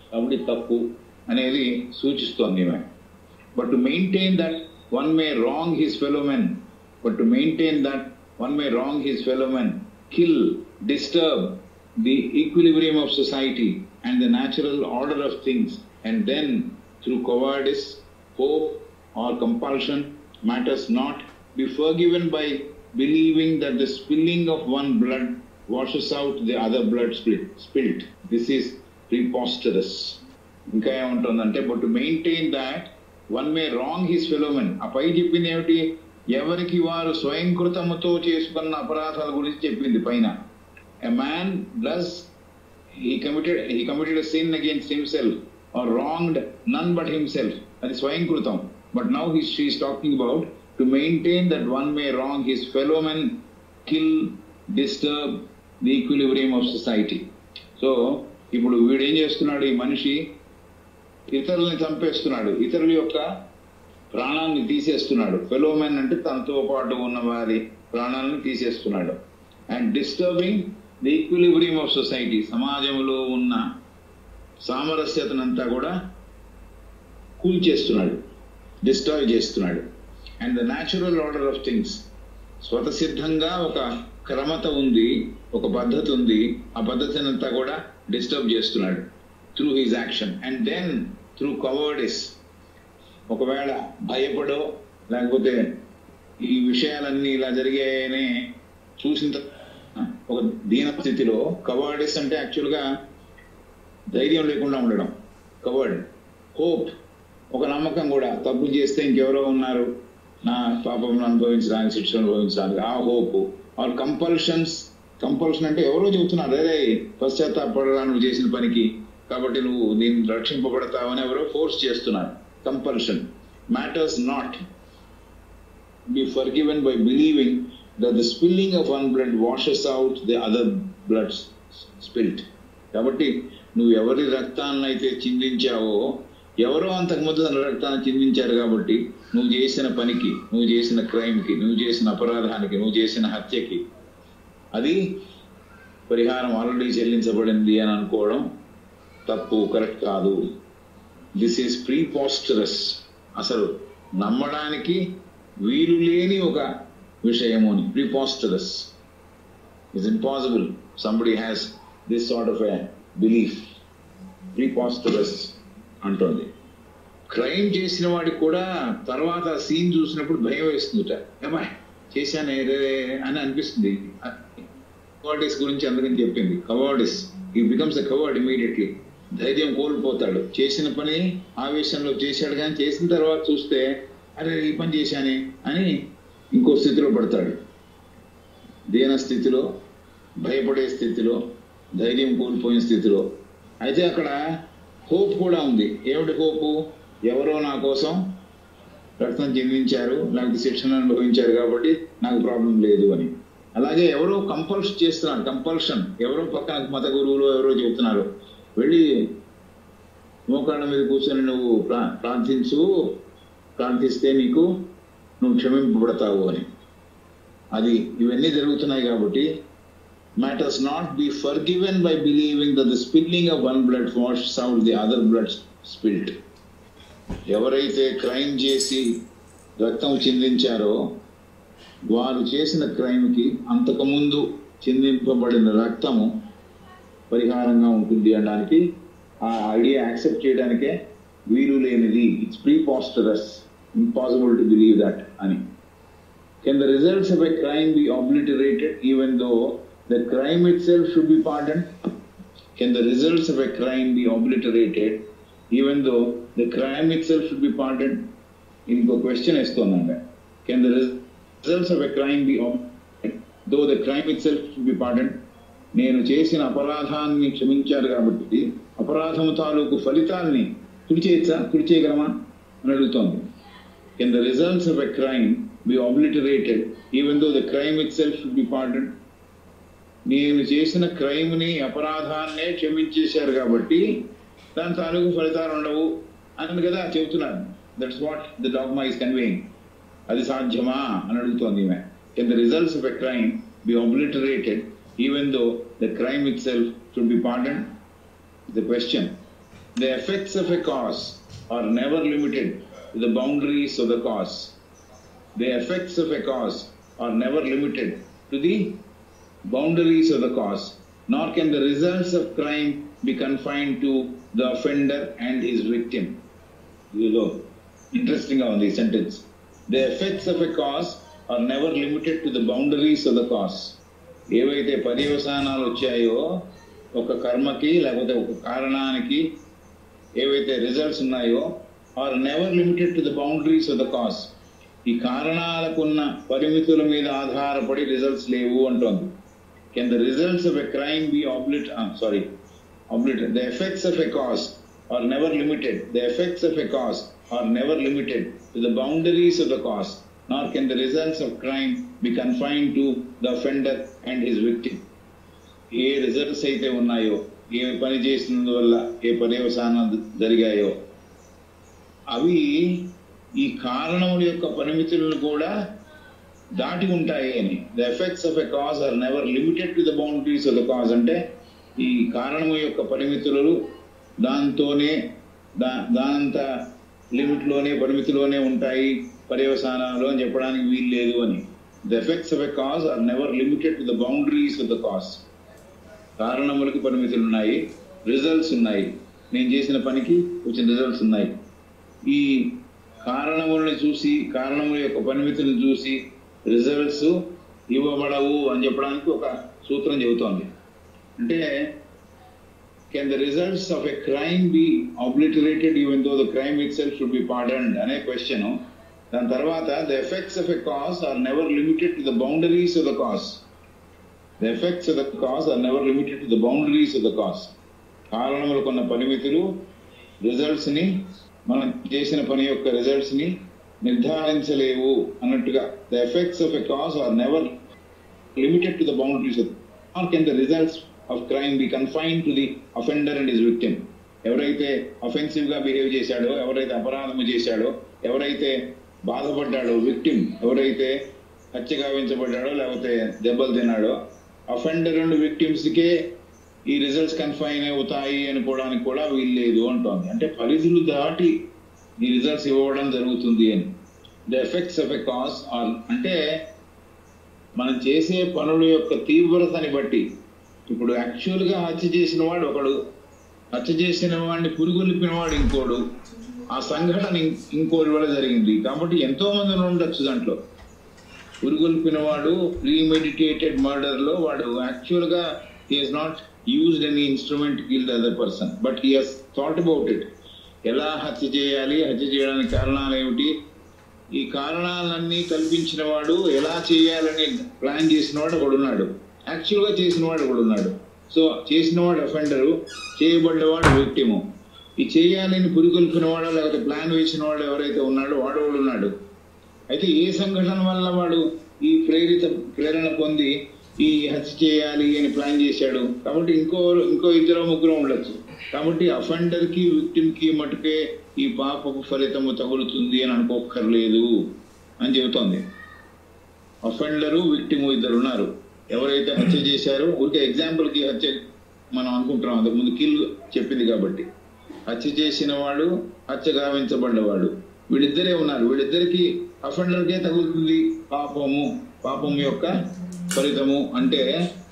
కాబట్టి తప్పు అనేది సూచిస్తోంది ఈమె but to maintain that one may wrong his fellow men but to maintain that one may wrong his fellow men kill disturb the equilibrium of society and the natural order of things and then through cowardice, hope, or compulsion matters not, be forgiven by believing that the spilling of one blood washes out the other blood split, spilt. This is preposterous. ఇంకా ఏముంటుందంటే but maintain that one may wrong his fellow men ఆ పై చెప్పింది ఏమిటి ఎవరికి వారు స్వయంకృతముతో చేసుకున్న అపరాధాల గురించి చెప్పింది పైన a man does he committed he committed a sin against himself or wronged none but himself అది స్వయంకృతం but now he she is talking about to maintain that one may wrong his fellow men kill disturb the equilibrium of society so ఇప్పుడు వీడు ఏం చేస్తున్నాడు ఈ మనిషి ఇతరుల్ని చంపేస్తున్నాడు ఇతరుల యొక్క ప్రాణాన్ని తీసేస్తున్నాడు ఫెలోమెన్ అంటే తనతో పాటు ఉన్న వారి ప్రాణాలను తీసేస్తున్నాడు and disturbing the equilibrium of society సమాజంలో ఉన్న సామరస్యతనంతా కూడా కూల్చేస్తున్నాడు డిస్ట్రాయ్ చేస్తున్నాడు and the natural order of things స్వతసిద్ధంగా ఒక క్రమత ఉంది ఒక పద్ధతి ఉంది ఆ పద్ధతిని అంతా కూడా డిస్టర్బ్ చేస్తున్నాడు through his action and then through cowardice ఒకవేళ భయపడో లేకపోతే ఈ విషయాలన్నీ ఇలా జరిగాయని చూసిన తర్వాత ఒక దీన స్థితిలో కవర్డిస్ అంటే యాక్చువల్గా ధైర్యం లేకుండా ఉండడం కవర్డ్ హోప్ ఒక నమ్మకం కూడా తప్పు చేస్తే ఇంకెవరో ఉన్నారు నా పాపం అనుభవించడానికి శిక్ష అనుభవించడానికి ఆ హోప్ ఆర్ కంపల్షన్స్ కంపల్షన్ అంటే ఎవరో చెబుతున్నారు అదే పశ్చాత్తాపడరా నువ్వు చేసిన పనికి కాబట్టి నువ్వు దీన్ని రక్షింపబడతావని ఎవరో ఫోర్స్ చేస్తున్నారు compulsion matters not be forgiven by believing that the spilling of one blood washes out the other blood spilt. కాబట్టి నువ్వు ఎవరి రక్తాన్ని అయితే చిందించావో ఎవరో అంతకుముందు తన రక్తాన్ని చిందించారు కాబట్టి నువ్వు చేసిన పనికి నువ్వు చేసిన క్రైమ్కి నువ్వు చేసిన అపరాధానికి నువ్వు చేసిన హత్యకి అది పరిహారం ఆల్రెడీ చెల్లించబడింది అని అనుకోవడం తప్పు కరెక్ట్ కాదు దిస్ ఈస్ ప్రీపాస్టరస్ అసలు నమ్మడానికి వీలు లేని ఒక విషయము అని preposterous it's impossible somebody has this sort of a belief preposterous అంటోంది క్రైమ్ చేసిన వాడికి కూడా తర్వాత సీన్ చూసినప్పుడు భయం వేస్తుందిట ఏమా చేశానే రే అని అనిపిస్తుంది కవర్డిస్ గురించి అందుకని చెప్పింది కవర్డిస్ ఈ బికమ్స్ ఎ కవర్డ్ ఇమీడియట్లీ ధైర్యం కోల్పోతాడు చేసిన పని ఆవేశంలో చేశాడు కానీ చేసిన తర్వాత చూస్తే అరే ఈ పని చేశానే అని ఇంకో స్థితిలో పడతాడు దీన స్థితిలో భయపడే స్థితిలో ధైర్యం కోల్పోయిన స్థితిలో అయితే అక్కడ హోప్ కూడా ఉంది ఏమిటి హోపు ఎవరో నా కోసం రక్తం చెందించారు లేకపోతే శిక్షణ అనుభవించారు కాబట్టి నాకు ప్రాబ్లం లేదు అని అలాగే ఎవరో కంపల్స్ చేస్తున్నారు కంపల్షన్ ఎవరో పక్కన మత గురువులు ఎవరో చెబుతున్నారు వెళ్ళి మోకాళ్ళ మీద కూర్చొని నువ్వు ప్రా ప్రార్థించు ప్రార్థిస్తే నీకు నువ్వు క్షమింపబడతావు అని అది ఇవన్నీ జరుగుతున్నాయి కాబట్టి matters not be forgiven by believing that the spilling of one blood wash out the other blood spilt ఎవరైతే క్రైమ్ చేసి రక్తం చిందించారో వారు చేసిన క్రైమ్కి అంతకుముందు చిందింపబడిన రక్తము పరిహారంగా ఉంటుంది అనడానికి ఆ ఐడియా యాక్సెప్ట్ చేయడానికే వీలు లేనిది it's preposterous impossible to believe that అని can the results of a crime be obliterated even though the crime itself should be pardon can the results of a crime be obliterated even though the crime itself should be pardon ఇంకో question వేస్తుందండి can the results of a crime be though the crime itself should be pardon నేను చేసిన అపరాధాన్ని క్షమించారు కాబట్టి అపరాధము తాలూకు ఫలితాల్ని తుడిచేయచ్చా తుడిచేయగలమా అని అడుగుతోంది can the results of a crime be obliterated even though the crime itself should be pardon నేను చేసిన క్రైమ్ని అపరాధాన్నే క్షమించేశారు కాబట్టి దాని తాలూకు ఫలితాలు ఉండవు అని కదా చెబుతున్నాను that's what the dogma is conveying అది సాధ్యమా అని అడుగుతోంది ఈమె can the results of a crime be obliterated even though the crime itself should be pardon the question the effects of a cause are never limited to the boundaries of the cause. The effects of a cause are never limited to the boundaries of the cause, nor can the results of crime be confined to the offender and his victim. ఇదిగో interesting గా ఉంది ఈ sentence the effects of a cause are never limited to the boundaries of the cause ఏవైతే పర్యవసానాలు వచ్చాయో ఒక కర్మకి లేకపోతే ఒక కారణానికి ఏవైతే రిజల్ట్స్ ఉన్నాయో are never limited to the boundaries of the cause ఈ కారణాలకున్న పరిమితుల మీద ఆధారపడి రిజల్ట్స్ లేవు అంటోంది can the results of a crime be ఆబ్లిట్ సారీ ఆబ్లిట్ the effects of a cause are never limited the effects of a cause are never limited to the boundaries of the cause nor can the results of crime be confine to the offender and his victim ఏ results అయితే ఉన్నాయో ఏ పని చేసినందువల్ల ఏ పర్యవసానాలు జరిగాయో అవి ఈ కారణముల యొక్క పరిమితులను కూడా దాటి ఉంటాయి అని the effects of a cause are never limited to the boundaries of the cause అంటే ఈ కారణము యొక్క పరిమితులు దాంతోనే దా దానంత లిమిట్లోనే పరిమితిలోనే ఉంటాయి పర్యవసానాలు అని చెప్పడానికి వీలు లేదు అని the effects of a cause are never limited to the boundaries of the cause కారణములకి పరిమితులు ఉన్నాయి రిజల్ట్స్ ఉన్నాయి నేను చేసిన పనికి వచ్చిన రిజల్ట్స్ ఉన్నాయి ఈ కారణములను చూసి కారణముల యొక్క పరిమితులను చూసి రిజల్ట్స్ ఇవ్వబడవు అని చెప్పడానికి ఒక సూత్రం చెబుతోంది అంటే can the results of a crime be obliterated even though the crime itself should be pardoned అనే క్వశ్చన్ దాని తర్వాత the effects of a cause are never limited to the boundaries of the cause the effects of the cause are never limited to the boundaries of the cause కారణములకు ఉన్న పరిమితులు results ని మనం చేసిన పని యొక్క రిజల్ట్స్ ని నిర్ధారించలేవు అన్నట్టుగా the effects of a cause are never limited to the boundaries are can the results of crime be confine to the offender and is victim ఎవరైతే అఫెన్సివ్ గా బిహేవ్ చేశాడో ఎవరైతే అపరాధము చేశాడో ఎవరైతే బాధపడ్డాడో విక్టిమ్ ఎవరైతే హత్య గావించబడ్డాడో లేకపోతే దెబ్బలు తిన్నాడో అఫెండర్ అండ్ విక్టిమ్స్ కే ఈ రిజల్ట్స్ కన్ఫైన్ అవుతాయి అనుకోవడానికి కూడా వీల్లేదు అంటోంది అంటే పరిధులు దాటి ఈ రిజల్ట్స్ ఇవ్వడం జరుగుతుంది అని the effects of a cause are అంటే మనం చేసే పనుల యొక్క తీవ్రతని బట్టి ఇప్పుడు యాక్చువల్ గా హత్య చేసిన వాడు ఒకడు హత్య చేసిన వాడిని పురుగులిపిన వాడు ఇంకోడు ఆ సంఘటన ఇం- ఇంకోటి వల్ల జరిగింది కాబట్టి ఎంతో మంది ఉండొచ్చు దాంట్లో పురుగుల్పిన వాడు ప్రీమెడిటేటెడ్ మర్డర్ లో వాడు యాక్చువల్ గా he's not used any instrument kill the other person but he's thought about it ఎలా హత్య చేయాలి హత్య చేయడానికి కారణాలు ఏమిటి ఈ కారణాలన్నీ కల్పించిన వాడు ఎలా చేయాలని ప్లాన్ చేసిన వాడు ఒకడున్నాడు యాక్చువల్ గా చేసిన వాడు ఒకడున్నాడు సో చేసిన వాడు అఫెండరు చేయబడ్డవాడు విక్టిము ఈ చేయాలని పురికొల్పిన వాడు లేకపోతే ప్లాన్ వేసిన వాడు ఎవరైతే ఉన్నాడో వాడు ఒకడున్నాడు అయితే ఏ సంఘటన వల్ల వాడు ఈ ప్రేరిత ప్రేరణ పొంది ఈ హత్య చేయాలి అని ప్లాన్ చేశాడు కాబట్టి ఇంకో ఇంకో ఇద్దరు ముగ్గురు ఉండొచ్చు కాబట్టి అఫెండర్ కి విక్టిమ్ కి మటుకే ఈ పాపపు ఫలితము తగులుతుంది అని అనుకోక్కర్లేదు అని చెబుతోంది అఫెండరు విక్టిమ్ ఇద్దరు ఉన్నారు ఎవరైతే హత్య చేశారో ఊరికే ఎగ్జాంపుల్ కి హత్య మనం అనుకుంటున్నాం అంతకు ముందు కిల్ చెప్పింది కాబట్టి హత్య చేసిన వాడు హత్య గావించబడ్డవాడు వీళ్ళిద్దరే ఉన్నారు వీళ్ళిద్దరికి అఫెండర్కే తగులుతుంది పాపము పాపం యొక్క ఫలితము అంటే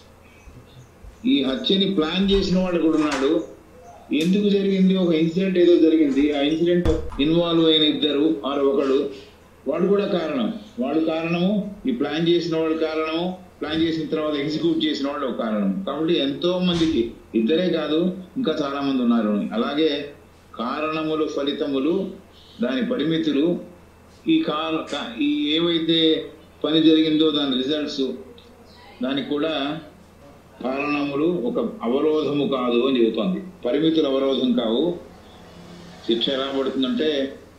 ఈ హత్యని ప్లాన్ చేసిన వాడు కూడా ఉన్నాడు ఎందుకు జరిగింది ఒక ఇన్సిడెంట్ ఏదో జరిగింది ఆ ఇన్సిడెంట్ ఇన్వాల్వ్ అయిన ఇద్దరు ఆరు ఒకడు వాడు కూడా కారణం వాడు కారణము ఈ ప్లాన్ చేసిన వాడు కారణము ప్లాన్ చేసిన తర్వాత ఎగ్జిక్యూట్ చేసిన వాడు ఒక కారణం కాబట్టి ఎంతో మందికి ఇద్దరే కాదు ఇంకా చాలా మంది ఉన్నారు అలాగే కారణములు ఫలితములు దాని పరిమితులు ఈ కాల కా- ఈ ఏవైతే పని జరిగిందో దాని రిజల్ట్స్ దానికి కూడా కారణములు ఒక అవరోధము కాదు అని చెబుతోంది పరిమితులు అవరోధం కావు శిక్ష ఎలా పడుతుందంటే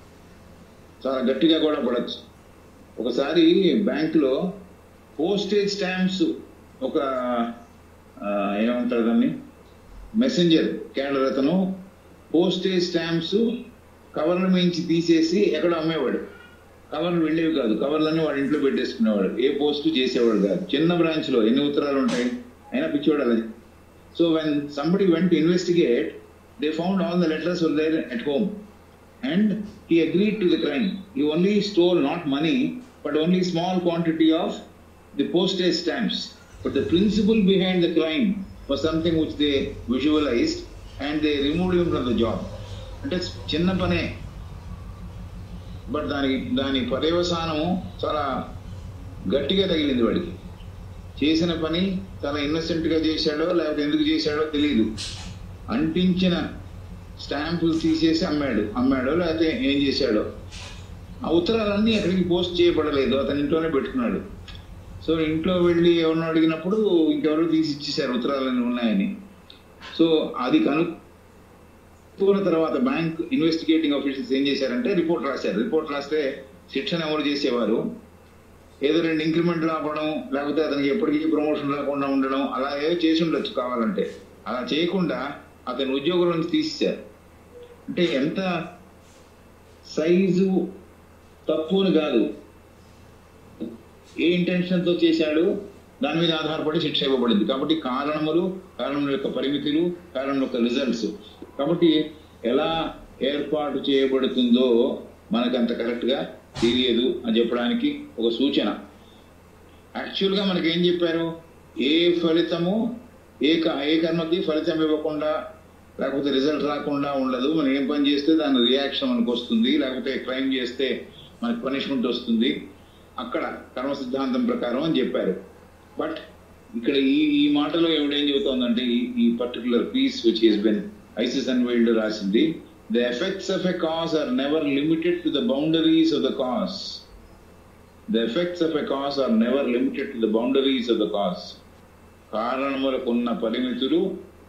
చాలా గట్టిగా కూడా పడచ్చు ఒకసారి బ్యాంకులో పోస్టేజ్ స్టాంప్స్ ఒక ఆ, ఏమంటారు దాన్ని మెసెంజర్ క్యాడర్ అతను పోస్టేజ్ స్టాంప్స్ కవర్ల మించి తీసేసి ఎక్కడో అమ్మేవాడు కవర్లు వెళ్ళేవి కాదు కవర్లన్నీ వాడి ఇంట్లో పెట్టేసుకునేవాడు ఏ పోస్ట్ చేసేవాడు కాదు చిన్న బ్రాంచ్ లో ఎన్ని ఉత్తరాలు ఉంటాయి అయినా పిచ్చివాడు అలా so when somebody went investigate they found all the letters were there at home. And he agreed to the crime. He only stole not money, but only small quantity of the postage stamps. But the principle behind the crime was something which they visualized and they removed him from the job. అంటే చిన్న పనే but దాని దాని పర్యవసానము చాలా గట్టిగా తగిలింది వాడికి చేసిన పని చాలా innocent గా చేశాడో లేకపోతే ఎందుకు చేశాడో తెలియదు అంటించిన స్టాంపులు తీసేసి అమ్మాడు అమ్మాడో లేకపోతే ఏం చేశాడో ఆ ఉత్తరాలన్నీ ఎక్కడికి పోస్ట్ చేయబడలేదు అతని ఇంట్లోనే పెట్టుకున్నాడు సో ఇంట్లో వెళ్ళి ఎవరిని అడిగినప్పుడు ఇంకెవరో తీసి ఇచ్చేసారు ఉత్తరాలన్నీ ఉన్నాయని సో అది కనుక్కున్న తర్వాత బ్యాంక్ ఇన్వెస్టిగేటింగ్ ఆఫీసర్స్ ఏం చేశారంటే రిపోర్ట్ రాశారు రిపోర్ట్ రాస్తే శిక్షణ ఎవరు చేసేవారు ఏదో రెండు ఇంక్రిమెంట్ రావడం లేకపోతే అతనికి ఎప్పటికీ ప్రమోషన్ రాకుండా ఉండడం అలా ఏదో చేసి ఉండొచ్చు కావాలంటే అలా చేయకుండా అతని ఉద్యోగుల నుంచి తీసేశారు అంటే ఎంత సైజు తప్పు అని కాదు ఏ ఇంటెన్షన్ తో చేశాడు దాని మీద ఆధారపడి శిక్ష ఇవ్వబడింది కాబట్టి కారణములు కారణముల యొక్క పరిమితులు కారణం యొక్క రిజల్ట్స్ కాబట్టి ఎలా ఏర్పాటు చేయబడుతుందో మనకు అంత కరెక్ట్ గా తెలియదు అని చెప్పడానికి ఒక సూచన యాక్చువల్ గా మనకి ఏం చెప్పారు ఏ ఫలితము ఏ క- ఏ కర్మకి ఫలితం ఇవ్వకుండా లేకపోతే రిజల్ట్ రాకుండా ఉండదు మనం ఏం పని చేస్తే దాని రియాక్షన్ మనకు వస్తుంది లేకపోతే క్రైమ్ చేస్తే మనకు పనిష్మెంట్ వస్తుంది అక్కడ కర్మ సిద్ధాంతం ప్రకారం అని చెప్పారు బట్ ఇక్కడ ఈ ఈ మాటలో ఎవడేం చెబుతోందంటే ఈ ఈ particular piece which is been Isis unveiled రాసింది the effects of a cause are never limited to the boundaries of the cause the effects of a cause are never limited to the boundaries of the cause కారణములకు ఉన్న పరిమితులు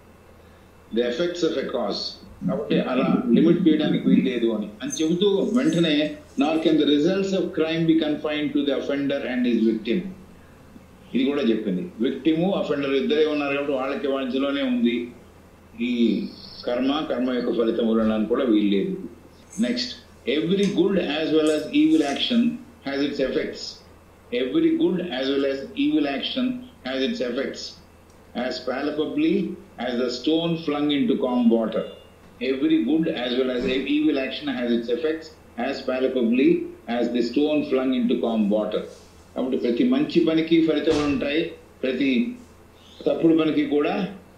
the effects of a cause కాబట్టి అలా limit చేయడానికి వీల్లేదు అని అని చెబుతూ వెంటనే nor can the results of crime be confine to the offender and his victim ఇది కూడా చెప్పింది విక్టిము అఫెండర్ ఇద్దరే ఉన్నారు కాబట్టి వాళ్ళకి మధ్యలోనే ఉంది ఈ కర్మ కర్మ యొక్క ఫలితములు అనడానికి కూడా వీల్లేదు next every good as well as evil action has its effects every good as well as evil action has its effects as palpably as the stone flung into calm water. Every good as well as evil action has its effects as palpably as the stone flung into calm water. కాబట్టి ప్రతి మంచి పనికి ఫలితాలు ఉంటాయి ప్రతి తప్పుడు పనికి కూడా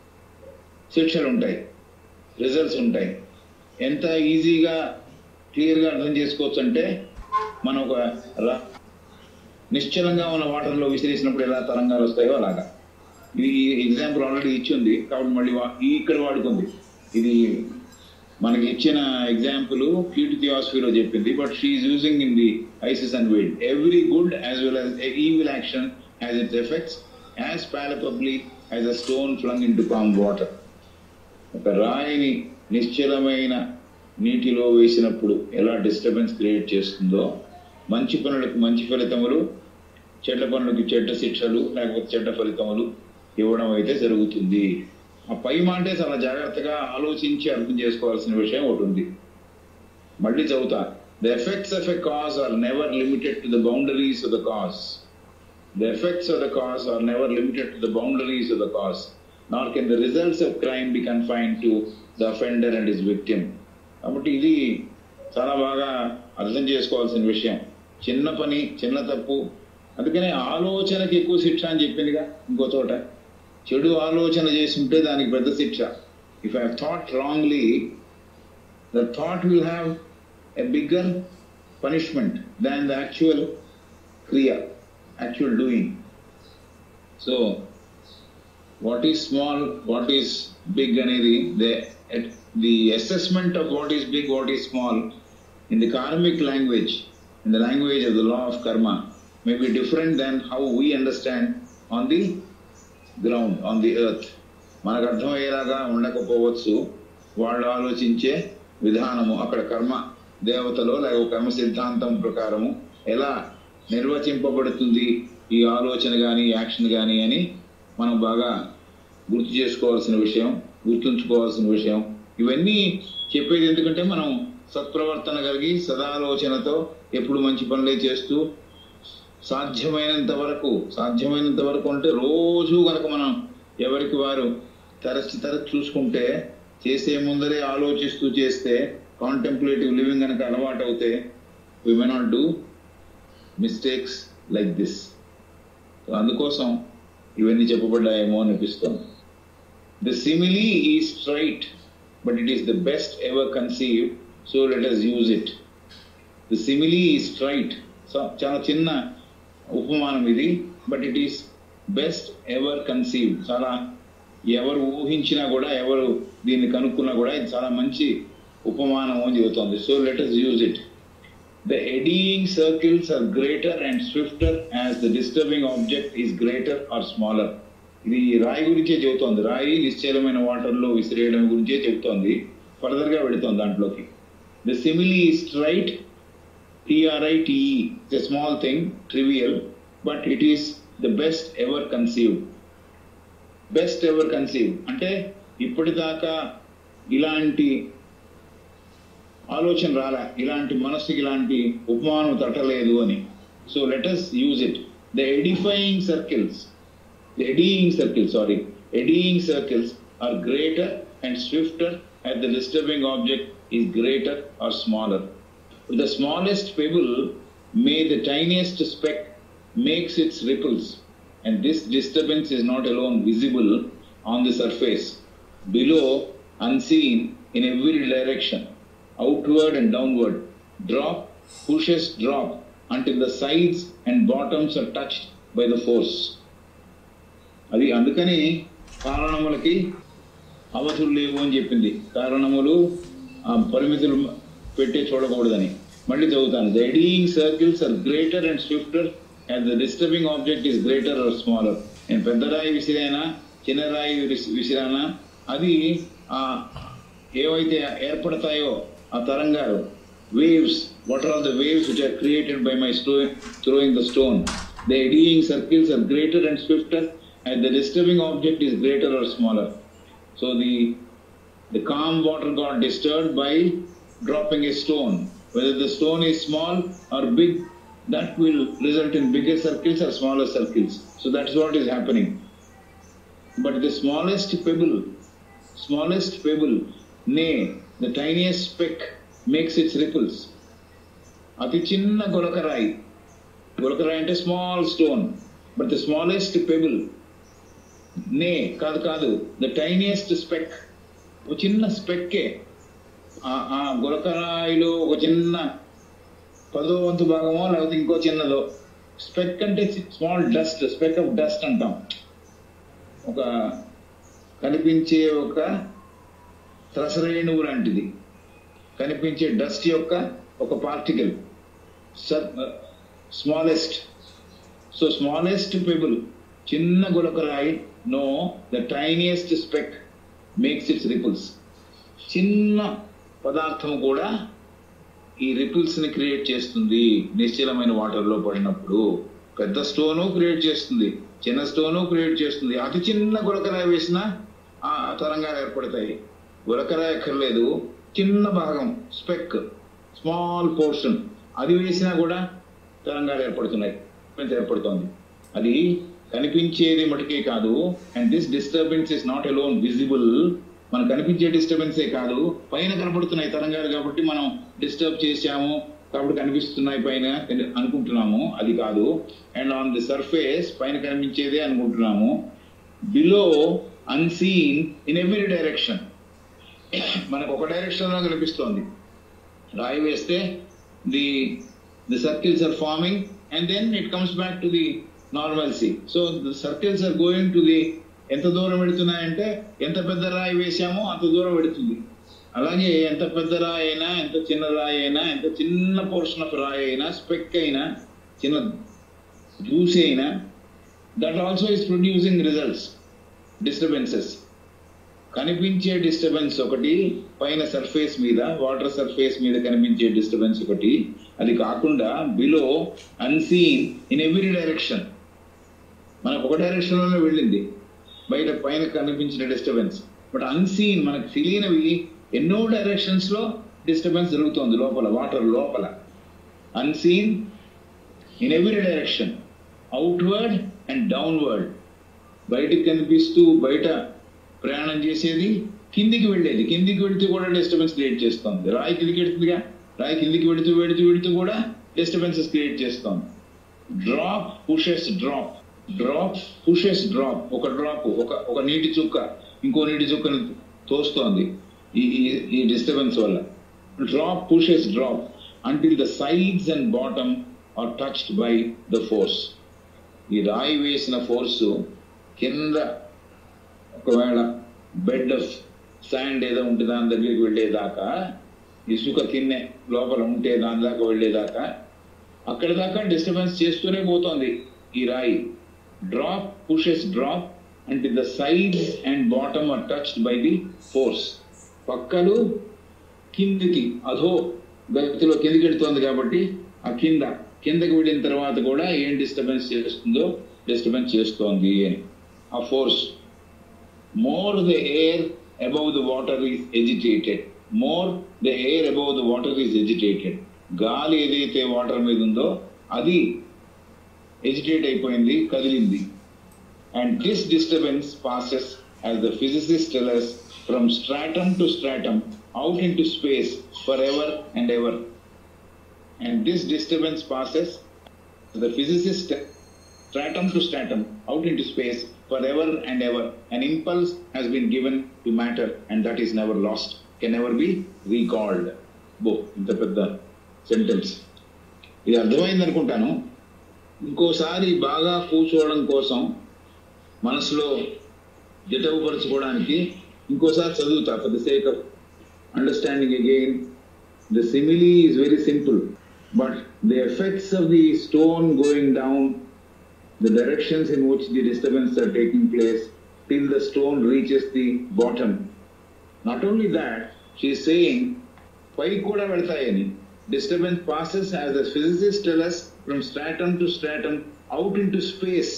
శిక్షలు ఉంటాయి రిజల్ట్స్ ఉంటాయి ఎంత ఈజీగా క్లియర్గా అర్థం చేసుకోవచ్చు అంటే మనం ఒక రా- నిశ్చలంగా ఉన్న వాటర్లో విసిరేసినప్పుడు ఎలా తరంగాలు వస్తాయో అలాగా ఇది ఎగ్జాంపుల్ ఆల్రెడీ ఇచ్చింది కాబట్టి మళ్ళీ వా- ఈ ఇక్కడ వాడుకుంది ఇది మనకి ఇచ్చిన ఎగ్జాంపుల్ క్యూటి థియాసఫీలో చెప్పింది but she's using in the Isis unveiled every good as well as evil action has its effects as palpably as a stone flung into calm water ఒక రాయిని నిశ్చలమైన నీటిలో వేసినప్పుడు ఎలా డిస్టర్బెన్స్ క్రియేట్ చేస్తుందో మంచి పనులకు మంచి ఫలితములు చెడ్డ పనులకు చెడ్డ శిక్షలు లేకపోతే చెడ్డ ఫలితములు ఇవ్వడం అయితే జరుగుతుంది ఆ పై మాటే చాలా జాగ్రత్తగా ఆలోచించి అర్థం చేసుకోవాల్సిన విషయం ఒకటి ఉంది మళ్ళీ చదువుతా the effects of a cause are never limited to the boundaries of the cause The effects of the cause are never limited to the boundaries of the cause, nor can the results of crime be confined to the offender and his victim. కాబట్టి ఇది చాలా బాగా అర్థం చేసుకోవాల్సిన విషయం చిన్న పని చిన్న తప్పు అందుకనే ఆలోచనకి ఎక్కువ శిక్ష అని చెప్పిందిగా ఇంకో చోట చెడు ఆలోచన చేసి ఉంటే దానికి పెద్ద శిక్ష if I thought wrongly the thought will have a bigger punishment than the actual క్రియ actual doing. So, what is small, what is big అనేది the the assessment of what is big, what is small in the karmic language, in the language of the law of karma, may be different than how we understand on the ground, on the earth. మనకు అర్థమయ్యేలాగా ఉండకపోవచ్చు వాళ్ళు ఆలోచించే విధానము అక్కడ కర్మ దేవతలో లేక కర్మ సిద్ధాంతం ప్రకారము ఎలా నిర్వచింపబడుతుంది ఈ ఆలోచన కానీ యాక్షన్ కానీ అని మనం బాగా గుర్తు చేసుకోవాల్సిన విషయం గుర్తుంచుకోవాల్సిన విషయం ఇవన్నీ చెప్పేది ఎందుకంటే మనం సత్ప్రవర్తన కలిగి సదాలోచనతో ఎప్పుడు మంచి పనులే చేస్తూ సాధ్యమైనంత వరకు సాధ్యమైనంత వరకు అంటే రోజు కనుక మనం ఎవరికి వారు తరచి తరచి చూసుకుంటే చేసే ముందరే ఆలోచిస్తూ చేస్తే కాంటెంప్లేటివ్ లివింగ్ కనుక అలవాటు అవుతే we may not do mistakes like this అందుకోసం ఇవన్నీ చెప్పబడ్డాయేమో అనిపిస్తుంది the simile is trite but it is the best ever conceived so let us use it the simile is trite చాలా చిన్న ఉపమానం ఇది but it is best ever conceived చాలా ఎవరు ఊహించినా కూడా ఎవరు దీన్ని కనుక్కున్నా కూడా ఇది చాలా మంచి ఉపమానం అని చెబుతోంది so let us use it the eddying circles are greater and swifter as the disturbing object is greater or smaller ఇది రాయి గురించే చెబుతోంది రాయి నిశ్చలమైన వాటర్లో విసిరేయడం గురించే చెబుతోంది ఫర్దర్ గా పెడుతోంది దాంట్లోకి the simile is trite T R I T E it's a small thing trivial but it is the best ever conceived best ever conceive అంటే ఇప్పటిదాకా ఇలాంటి ఆలోచన రాలే ఇలాంటి మనసుకి ఇలాంటి ఉపమానం తట్టలేదు అని so let us use it the edifying circles the eddying circles sorry eddying circles are greater and swifter at the disturbing object is greater or smaller. The smallest pebble may the tiniest speck makes its ripples and this disturbance is not alone visible on the surface, below unseen in every direction, outward and downward. Drop pushes drop until the sides and bottoms are touched by the force. అది అందుకని కారణములకి అవధులు లేవు అని చెప్పింది కారణములు ఆ పరిమితులు పెట్టే చూడకూడదని మళ్ళీ చదువుతాను the eddying circles are greater and swifter and the disturbing object is greater or smaller నేను పెద్ద రాయి విసిరానా చిన్న రాయి విసి- విసిరానా అది ఆ ఏవైతే ఏర్పడతాయో ఆ తరంగాలు waves what are all the waves which are created by my sto- throwing the stone the eddying circles are greater and swifter and the disturbing object is greater or smaller so the the calm water got disturbed by dropping a stone whether the stone is small or big that will result in bigger circles or smaller circles so that's what is happening but the smallest pebble smallest pebble nay the tiniest speck makes its ripples అతి చిన్న గులకరాయి గులకరాయి అంటే small stone but the smallest pebble నే కాదు కాదు the tiniest spec ఒక చిన్న స్పెక్కే ఆ- ఆ గులకరాయిలో ఒక చిన్న పదో వంతు భాగమో లేకపోతే ఇంకో చిన్నదో స్పెక్ అంటే small dust speck of dust అంటాం ఒక కనిపించే ఒక త్రసరేణువు లాంటిది కనిపించే డస్ట్ యొక్క ఒక particle smallest so smallest pebble చిన్న గులకరాయి no the tiniest speck makes its ripples చిన్న పదార్థం కూడా ఈ రిపుల్స్ ని క్రియేట్ చేస్తుంది నిశ్చలమైన వాటర్ లో పడినప్పుడు పెద్ద స్టోను క్రియేట్ చేస్తుంది చిన్న స్టోను క్రియేట్ చేస్తుంది అతి చిన్న గులకరాయి వేసినా ఆ తరంగాలు ఏర్పడతాయి గులకరాయి అక్కర్లేదు చిన్న భాగం స్పెక్ స్మాల్ పోర్షన్ అది వేసినా కూడా తరంగాలు ఏర్పడుతున్నాయి Disturbance ఏర్పడుతోంది అది కనిపించేది మటుకే కాదు and this disturbance is not alone visible మనకు కనిపించే డిస్టర్బెన్సే కాదు పైన కనపడుతున్నాయి తరంగాలు కాబట్టి మనం డిస్టర్బ్ చేశాము కాబట్టి కనిపిస్తున్నాయి పైన అని అనుకుంటున్నాము అది కాదు అండ్ ఆన్ ది సర్ఫేస్ పైన కనిపించేదే అనుకుంటున్నాము below unseen in every direction మనకు ఒక డైరెక్షన్ లో కనిపిస్తోంది రాయి వేస్తే the the circles are forming and then it comes back to the normalcy so the circles are going to the ఎంత దూరం వెళుతున్నాయంటే ఎంత పెద్ద రాయి వేసామో అంత దూరం వెళుతుంది అలాగే ఎంత పెద్ద రాయి అయినా ఎంత చిన్న రాయి అయినా ఎంత చిన్న పోర్షన్ ఆఫ్ రాయి అయినా స్పెక్ అయినా చిన్న జ్యూస్ అయినా that also is producing results disturbances కనిపించే డిస్టర్బెన్స్ ఒకటి పైన సర్ఫేస్ మీద వాటర్ సర్ఫేస్ మీద కనిపించే డిస్టర్బెన్స్ ఒకటి అది కాకుండా below unseen in every direction మనకు ఒక డైరెక్షన్ లోనే వెళ్ళింది బయట పైన కనిపించిన డిస్టర్బెన్స్ బట్ అన్సీన్ మనకు తెలియనివి ఎన్నో డైరెక్షన్స్ లో డిస్టర్బెన్స్ జరుగుతోంది లోపల వాటర్ లోపల unseen in every direction outward and downward బయటికి కనిపిస్తూ బయట ప్రయాణం చేసేది కిందికి వెళ్ళేది కిందికి వెళితే కూడా డిస్టర్బెన్స్ క్రియేట్ చేస్తుంది రాయి కిందికి వెళుతుందిగా రాయి కిందికి వెళుతూ వెళుతూ వెళుతూ కూడా డిస్టర్బెన్సెస్ క్రియేట్ చేస్తుంది drop pushes drop drop pushes drop ఒక డ్రాప్ ఒక ఒక నీటి చుక్క ఇంకో నీటి చుక్కని తోస్తోంది ఈ ఈ- ఈ డిస్టర్బెన్స్ వల్ల drop pushes drop until the sides and bottom are touched by the force ఈ రాయి వేసిన ఫోర్సు కింద ఒకవేళ బెడ్ ఆఫ్ శాండ్ ఏదో ఉంటే దాని దగ్గరికి వెళ్ళేదాకా ఇసుక తిన్నే లోపల ఉంటే దాని దాకా వెళ్ళేదాకా అక్కడి దాకా డిస్టర్బెన్స్ చేస్తూనే పోతోంది ఈ రాయి డ్రాప్ పుషెస్ డ్రాప్ అంటే the sides and bottom are touched by the force పక్కలు కిందికి అధో గతిలో కిందికి వెళ్తోంది కాబట్టి ఆ కింద కిందకి వెళ్ళిన తర్వాత కూడా ఏం డిస్టర్బెన్స్ చేస్తుందో డిస్టర్బెన్స్ చేస్తోంది అని ఆ force more the air above the water is agitated more the air above the water is agitated గాలి ఏదైతే వాటర్ మీద ఉందో అది ఎజిటేట్ అయిపోయింది కదిలింది and this disturbance passes as the physicist tells us from stratum to stratum out into space for ever and ever and this disturbance passes the physicist stratum to stratum out into space forever and ever. An impulse has been given to matter, and that is never lost, can never be recalled. బో ఇంత పెద్ద sentence ఇది అర్థమైంది అనుకుంటాను ఇంకోసారి బాగా కూర్చోవడం కోసం మనసులో జటవుపరచుకోవడానికి ఇంకోసారి చదువుతా for the sake of understanding again The simile is very simple, but the effects of the stone going down, the directions in which the disturbance are taking place till the stone reaches the bottom. Not only that, she is saying, పైకి కూడా వెళ్తాయని disturbance passes as the physicist tell us from stratum to stratum out into space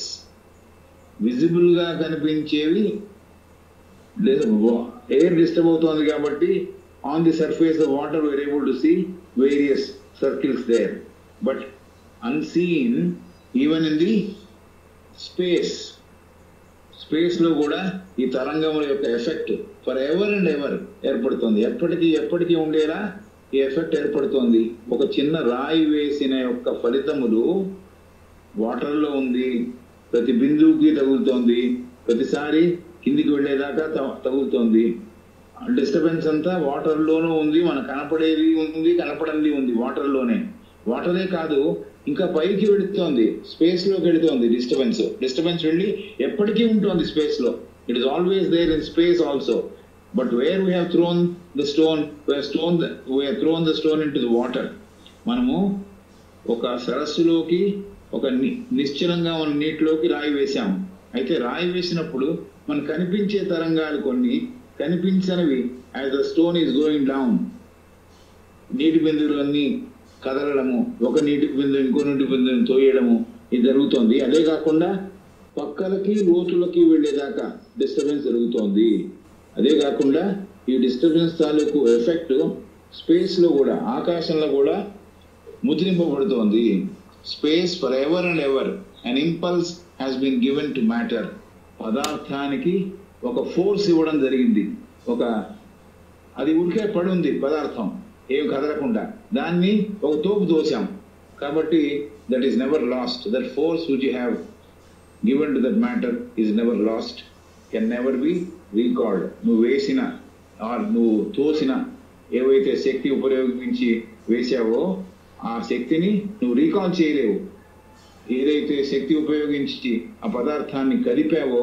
visible గా కనిపించేవి air disturb అవుతోంది కాబట్టి on the surface of water we're able to see various circles there but unseen even in the space space లో కూడా ఈ తరంగముల యొక్క effect for ever and ever ఏర్పడుతుంది ఎప్పటికీ ఎప్పటికీ ఉండేలా ఈ ఎఫెక్ట్ ఏర్పడుతోంది ఒక చిన్న రాయి వేసిన యొక్క ఫలితములు వాటర్ లో ఉంది ప్రతి బిందువుకి తగులుతోంది ప్రతిసారి కిందికి వెళ్ళేదాకా త- తగులుతోంది డిస్టర్బెన్స్ అంతా వాటర్ లోనూ ఉంది మన కనపడేది ఉంది కనపడంది ఉంది వాటర్ లోనే వాటరే కాదు ఇంకా పైకి వెళుతోంది స్పేస్ లోకి వెళుతోంది డిస్టర్బెన్స్ డిస్టర్బెన్స్ వెళ్ళి ఎప్పటికీ ఉంటుంది స్పేస్ లో it is always there in space also but where we have thrown the stone stone we thrown the stone into the water మనము ఒక సరస్సులోకి ఒక ని- నిశ్చలంగా ఉన్న నీటిలోకి రాయి వేశాము అయితే రాయి వేసినప్పుడు మనకు కనిపించే తరంగాలు కొన్ని కనిపించనివి as the stone is going down నీటి బిందువులన్నీ కదలడము ఒక నీటి బిందువు ఇంకో నీటి బిందువుని తోయడము ఇది జరుగుతోంది అదే కాకుండా పక్కలకి లోతులకి వెళ్ళేదాకా డిస్టర్బెన్స్ జరుగుతోంది అదే కాకుండా ఈ డిస్టర్బెన్స్ తాలూకు ఎఫెక్ట్ స్పేస్ లో కూడా ఆకాశంలో కూడా ముద్రింపబడుతోంది space for ever and ever an impulse has been given to matter పదార్థానికి ఒక ఫోర్స్ ఇవ్వడం జరిగింది ఒక అది ఉడికే పడి ఉంది పదార్థం ఏం కదలకుండా దాన్ని ఒక తోపు దోశాం కాబట్టి that is never lost that force which you have given to that matter is never lost can never be recalled నువ్వు వేసిన ఆర్ నువ్వు తోసిన ఏవైతే శక్తి ఉపయోగించి వేశావో ఆ శక్తిని నువ్వు రీకాల్ చేయలేవు ఏదైతే శక్తి ఉపయోగించి ఆ పదార్థాన్ని కలిపావో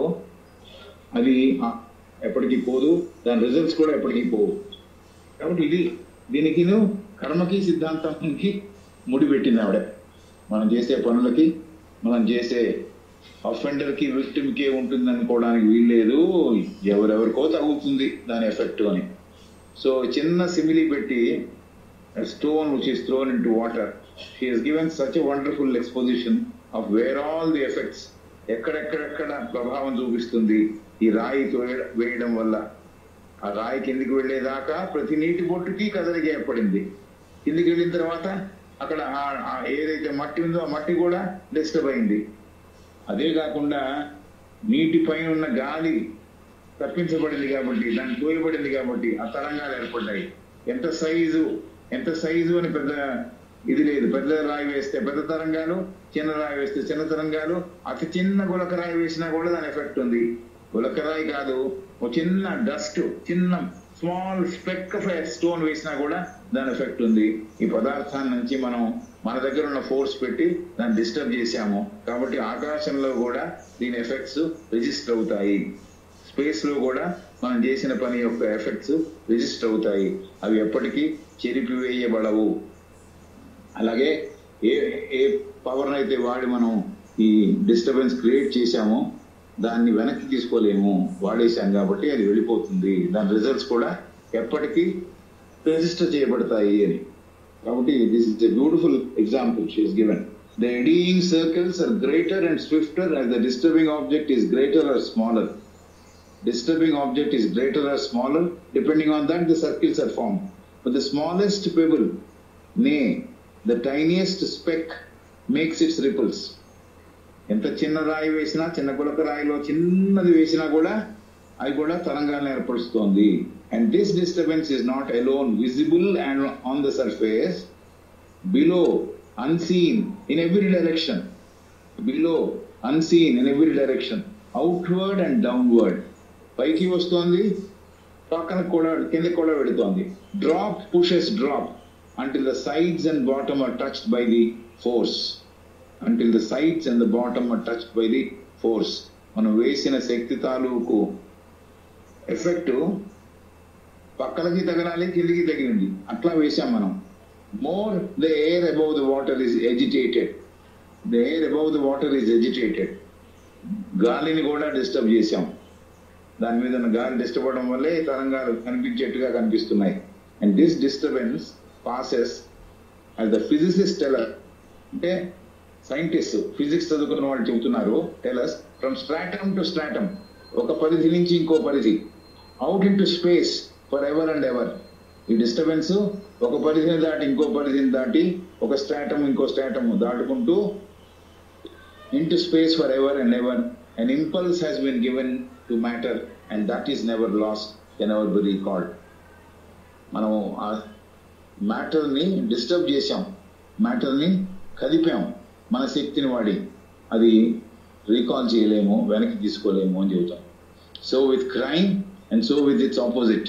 అది ఆ- ఎప్పటికీ పోదు దాని రిజల్ట్స్ కూడా ఎప్పటికీ పోవు కాబట్టి ఇది దీనికి కర్మకి సిద్ధాంతానికి ముడిపెట్టింది ఆవిడ మనం చేసే పనులకి మనం చేసే అఫెండర్కి విక్టిమ్కే ఉంటుంది అనుకోవడానికి వీల్లేదు ఎవరెవరికో తగులుతుంది దాని ఎఫెక్ట్ అని సో చిన్న సిమిలి పెట్టి stone which is thrown into water she has given such a wonderful exposition of where all the effects ఎక్కడెక్కడెక్కడ ప్రభావం చూపిస్తుంది ఈ రాయి తోయ- వేయడం వల్ల ఆ రాయి కిందికి వెళ్ళేదాకా ప్రతి నీటి బొట్టుకి కదలిక ఏర్పడింది కిందికి వెళ్ళిన తర్వాత అక్కడ ఆ- ఆ ఏదైతే మట్టి ఉందో ఆ మట్టి కూడా డిస్టర్బ్ అయింది అదే కాకుండా నీటి పైన ఉన్న గాలి తప్పించబడింది కాబట్టి దాన్ని తోయబడింది కాబట్టి ఆ తరంగాలు ఏర్పడ్డాయి ఎంత సైజు ఎంత సైజు అని పెద్ద ఇది లేదు పెద్ద రాయి వేస్తే పెద్ద తరంగాలు చిన్న రాయి వేస్తే చిన్న తరంగాలు అతి చిన్న గులక రాయి వేసినా కూడా దాని ఎఫెక్ట్ ఉంది గులక రాయి కాదు ఒక చిన్న డస్ట్ చిన్న స్మాల్ స్పెక్ ఆఫ్ స్టోన్ వేసినా కూడా దాని ఎఫెక్ట్ ఉంది ఈ పదార్థాన్ని నుంచి మనం మన దగ్గర ఉన్న ఫోర్స్ పెట్టి దాన్ని డిస్టర్బ్ చేశాము కాబట్టి ఆకాశంలో కూడా దీని ఎఫెక్ట్స్ రిజిస్టర్ అవుతాయి స్పేస్ లో కూడా మనం చేసిన పని యొక్క ఎఫెక్ట్స్ రిజిస్టర్ అవుతాయి అవి ఎప్పటికీ చెరిపివేయబడవు అలాగే ఏ ఏ పవర్ అయితే వాడి మనం ఈ డిస్టర్బెన్స్ క్రియేట్ చేశామో దాన్ని వెనక్కి తీసుకోలేము వాడేశాం కాబట్టి అది వెళ్ళిపోతుంది దాని రిజల్ట్స్ కూడా ఎప్పటికీ రిజిస్టర్ చేయబడతాయి అని కాబట్టి this is a beautiful example she's given the eddying circles are greater and swifter as the disturbing object is greater or smaller disturbing object is greater or smaller, depending on that the circles are formed. But the smallest pebble, nay, the tiniest speck makes its ripples. ఎంత చిన్న రాయి వేసినా చిన్న గులక రాయిలో చిన్నది వేసినా కూడా అది కూడా తరంగాలను ఏర్పరుస్తోంది and this disturbance is not alone visible and on the surface below unseen in every direction below unseen in every direction outward and downward పైకి వస్తోంది పక్కన కూడా కిందకి కూడా వెళుతోంది drop pushes drop until the sides and bottom are touched by the force until the sides and the bottom are touched by the force మనం వేసిన శక్తి తాలూకు ఎఫెక్ట్ పక్కలకి తగలాలి కిందికి తగిలింది అట్లా వేసాం మనం more the air above the water is agitated the air above the water is agitated గాలిని కూడా డిస్టర్బ్ చేశాం దాని మీద ఉన్న గాలి డిస్టర్బ్ అవడం వల్లే ఈ తరంగాలు కనిపించేట్టుగా కనిపిస్తున్నాయి and this disturbance passes as the physicist tells us అంటే సైంటిస్ట్ ఫిజిక్స్ చదువుకున్న వాళ్ళు చెబుతున్నారు tells us from stratum to stratum ఒక పరిధి నుంచి ఇంకో పరిధి out into space for ever and ever ఈ డిస్టర్బెన్స్ ఒక పరిధిని దాటి ఇంకో పరిధిని దాటి ఒక స్ట్రాటమ్ ఇంకో స్ట్రాటమ్ దాటుకుంటూ into space forever and ever. An impulse has been given to matter, and that is never lost, can never be recalled. మనం ఆ మ్యాటర్ని డిస్టర్బ్ చేసాం మ్యాటర్ని కదిపాం మన శక్తిని వాడి అది రీకాల్ చేయలేము వెనక్కి తీసుకోలేము అని చెబుతాం so with crime and so with its opposite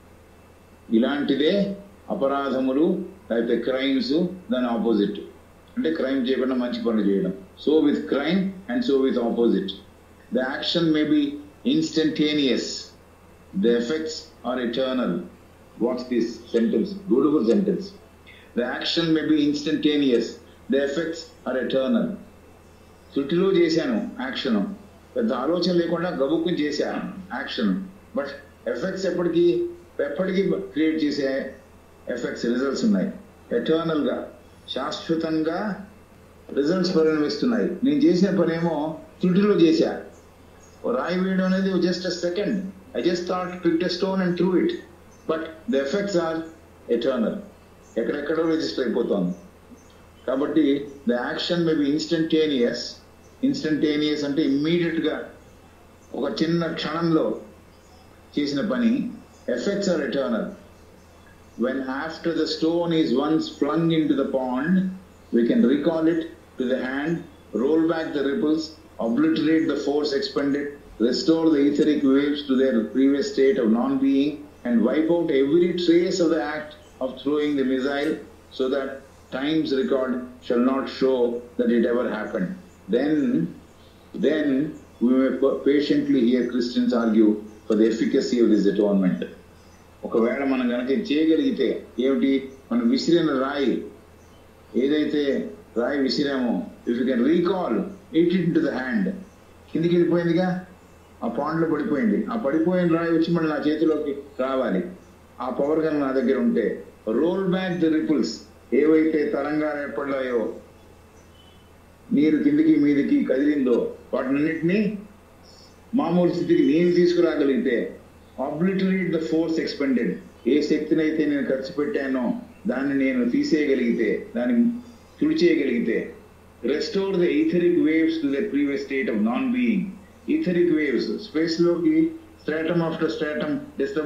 ఇలాంటిదే అపరాధములు లేకపోతే క్రైమ్స్ దాని ఆపోజిట్ అంటే క్రైమ్ చేయకుండా మంచి పనులు చేయడం so with crime and so with opposite the action may be instantaneous the effects are eternal what's this sentence beautiful sentence the action may be instantaneous the effects are eternal చుట్టిలో చేశాను action పెద్ద ఆలోచన లేకుండా గబుక్కుని చేశాను action but effects ఎప్పటికీ ఎప్పటికీ create చేసే ఎఫెక్ట్స్ రిజల్ట్స్ ఉన్నాయి ఎటర్నల్ గా శాశ్వతంగా రిజల్ట్స్ పరిణమిస్తున్నాయి నేను చేసిన పనేమో త్రుటిలో చేశా ఓ రాయి వేయడం అనేది just a second I just thought pick a stone and threw it but the effects are eternal ఎక్కడెక్కడో రిజిస్టర్ అయిపోతుంది కాబట్టి the action may be instantaneous instantaneous అంటే ఇమ్మీడియట్ గా ఒక చిన్న క్షణంలో చేసిన పని effects are eternal when after the stone is once flung into the pond, we can recall it to the hand, roll back the ripples, obliterate the force expended, restore the etheric waves to their previous state of non-being, and wipe out every trace of the act of throwing the missile so that time's record shall not show that it ever happened. Then, then we may patiently hear Christians argue for the efficacy of this atonement. ఒకవేళ మనం కనుక ఇది చేయగలిగితే ఏమిటి మనం విసిరిన రాయి ఏదైతే రాయి విసిరామో if you can recall it into the hand కిందికి వెళ్ళిపోయిందిగా ఆ పాండ్లో పడిపోయింది ఆ పడిపోయిన రాయి వచ్చి మళ్ళీ నా చేతిలోకి రావాలి ఆ పవర్ కనుక నా దగ్గర ఉంటే రోల్ బ్యాక్ ది రిపుల్స్ ఏవైతే తరంగాలు ఏర్పడ్డాయో నీరు కిందికి మీదికి కదిలిందో వాటినన్నిటినీ మామూలు స్థితికి నేను తీసుకురాగలిగితే ఆబ్లిటరేట్ ద ఫోర్స్ ఎక్స్పెండెడ్ ఏ శక్తిని అయితే నేను ఖర్చు పెట్టానో దాన్ని నేను తీసేయగలిగితే దాన్ని తుడిచేయగలిగితే restore the etheric waves to the previous state of non being etheric waves space లోకి స్ట్రాటమ్ ఆఫ్టర్ స్ట్రాటమ్ డిస్టర్బ్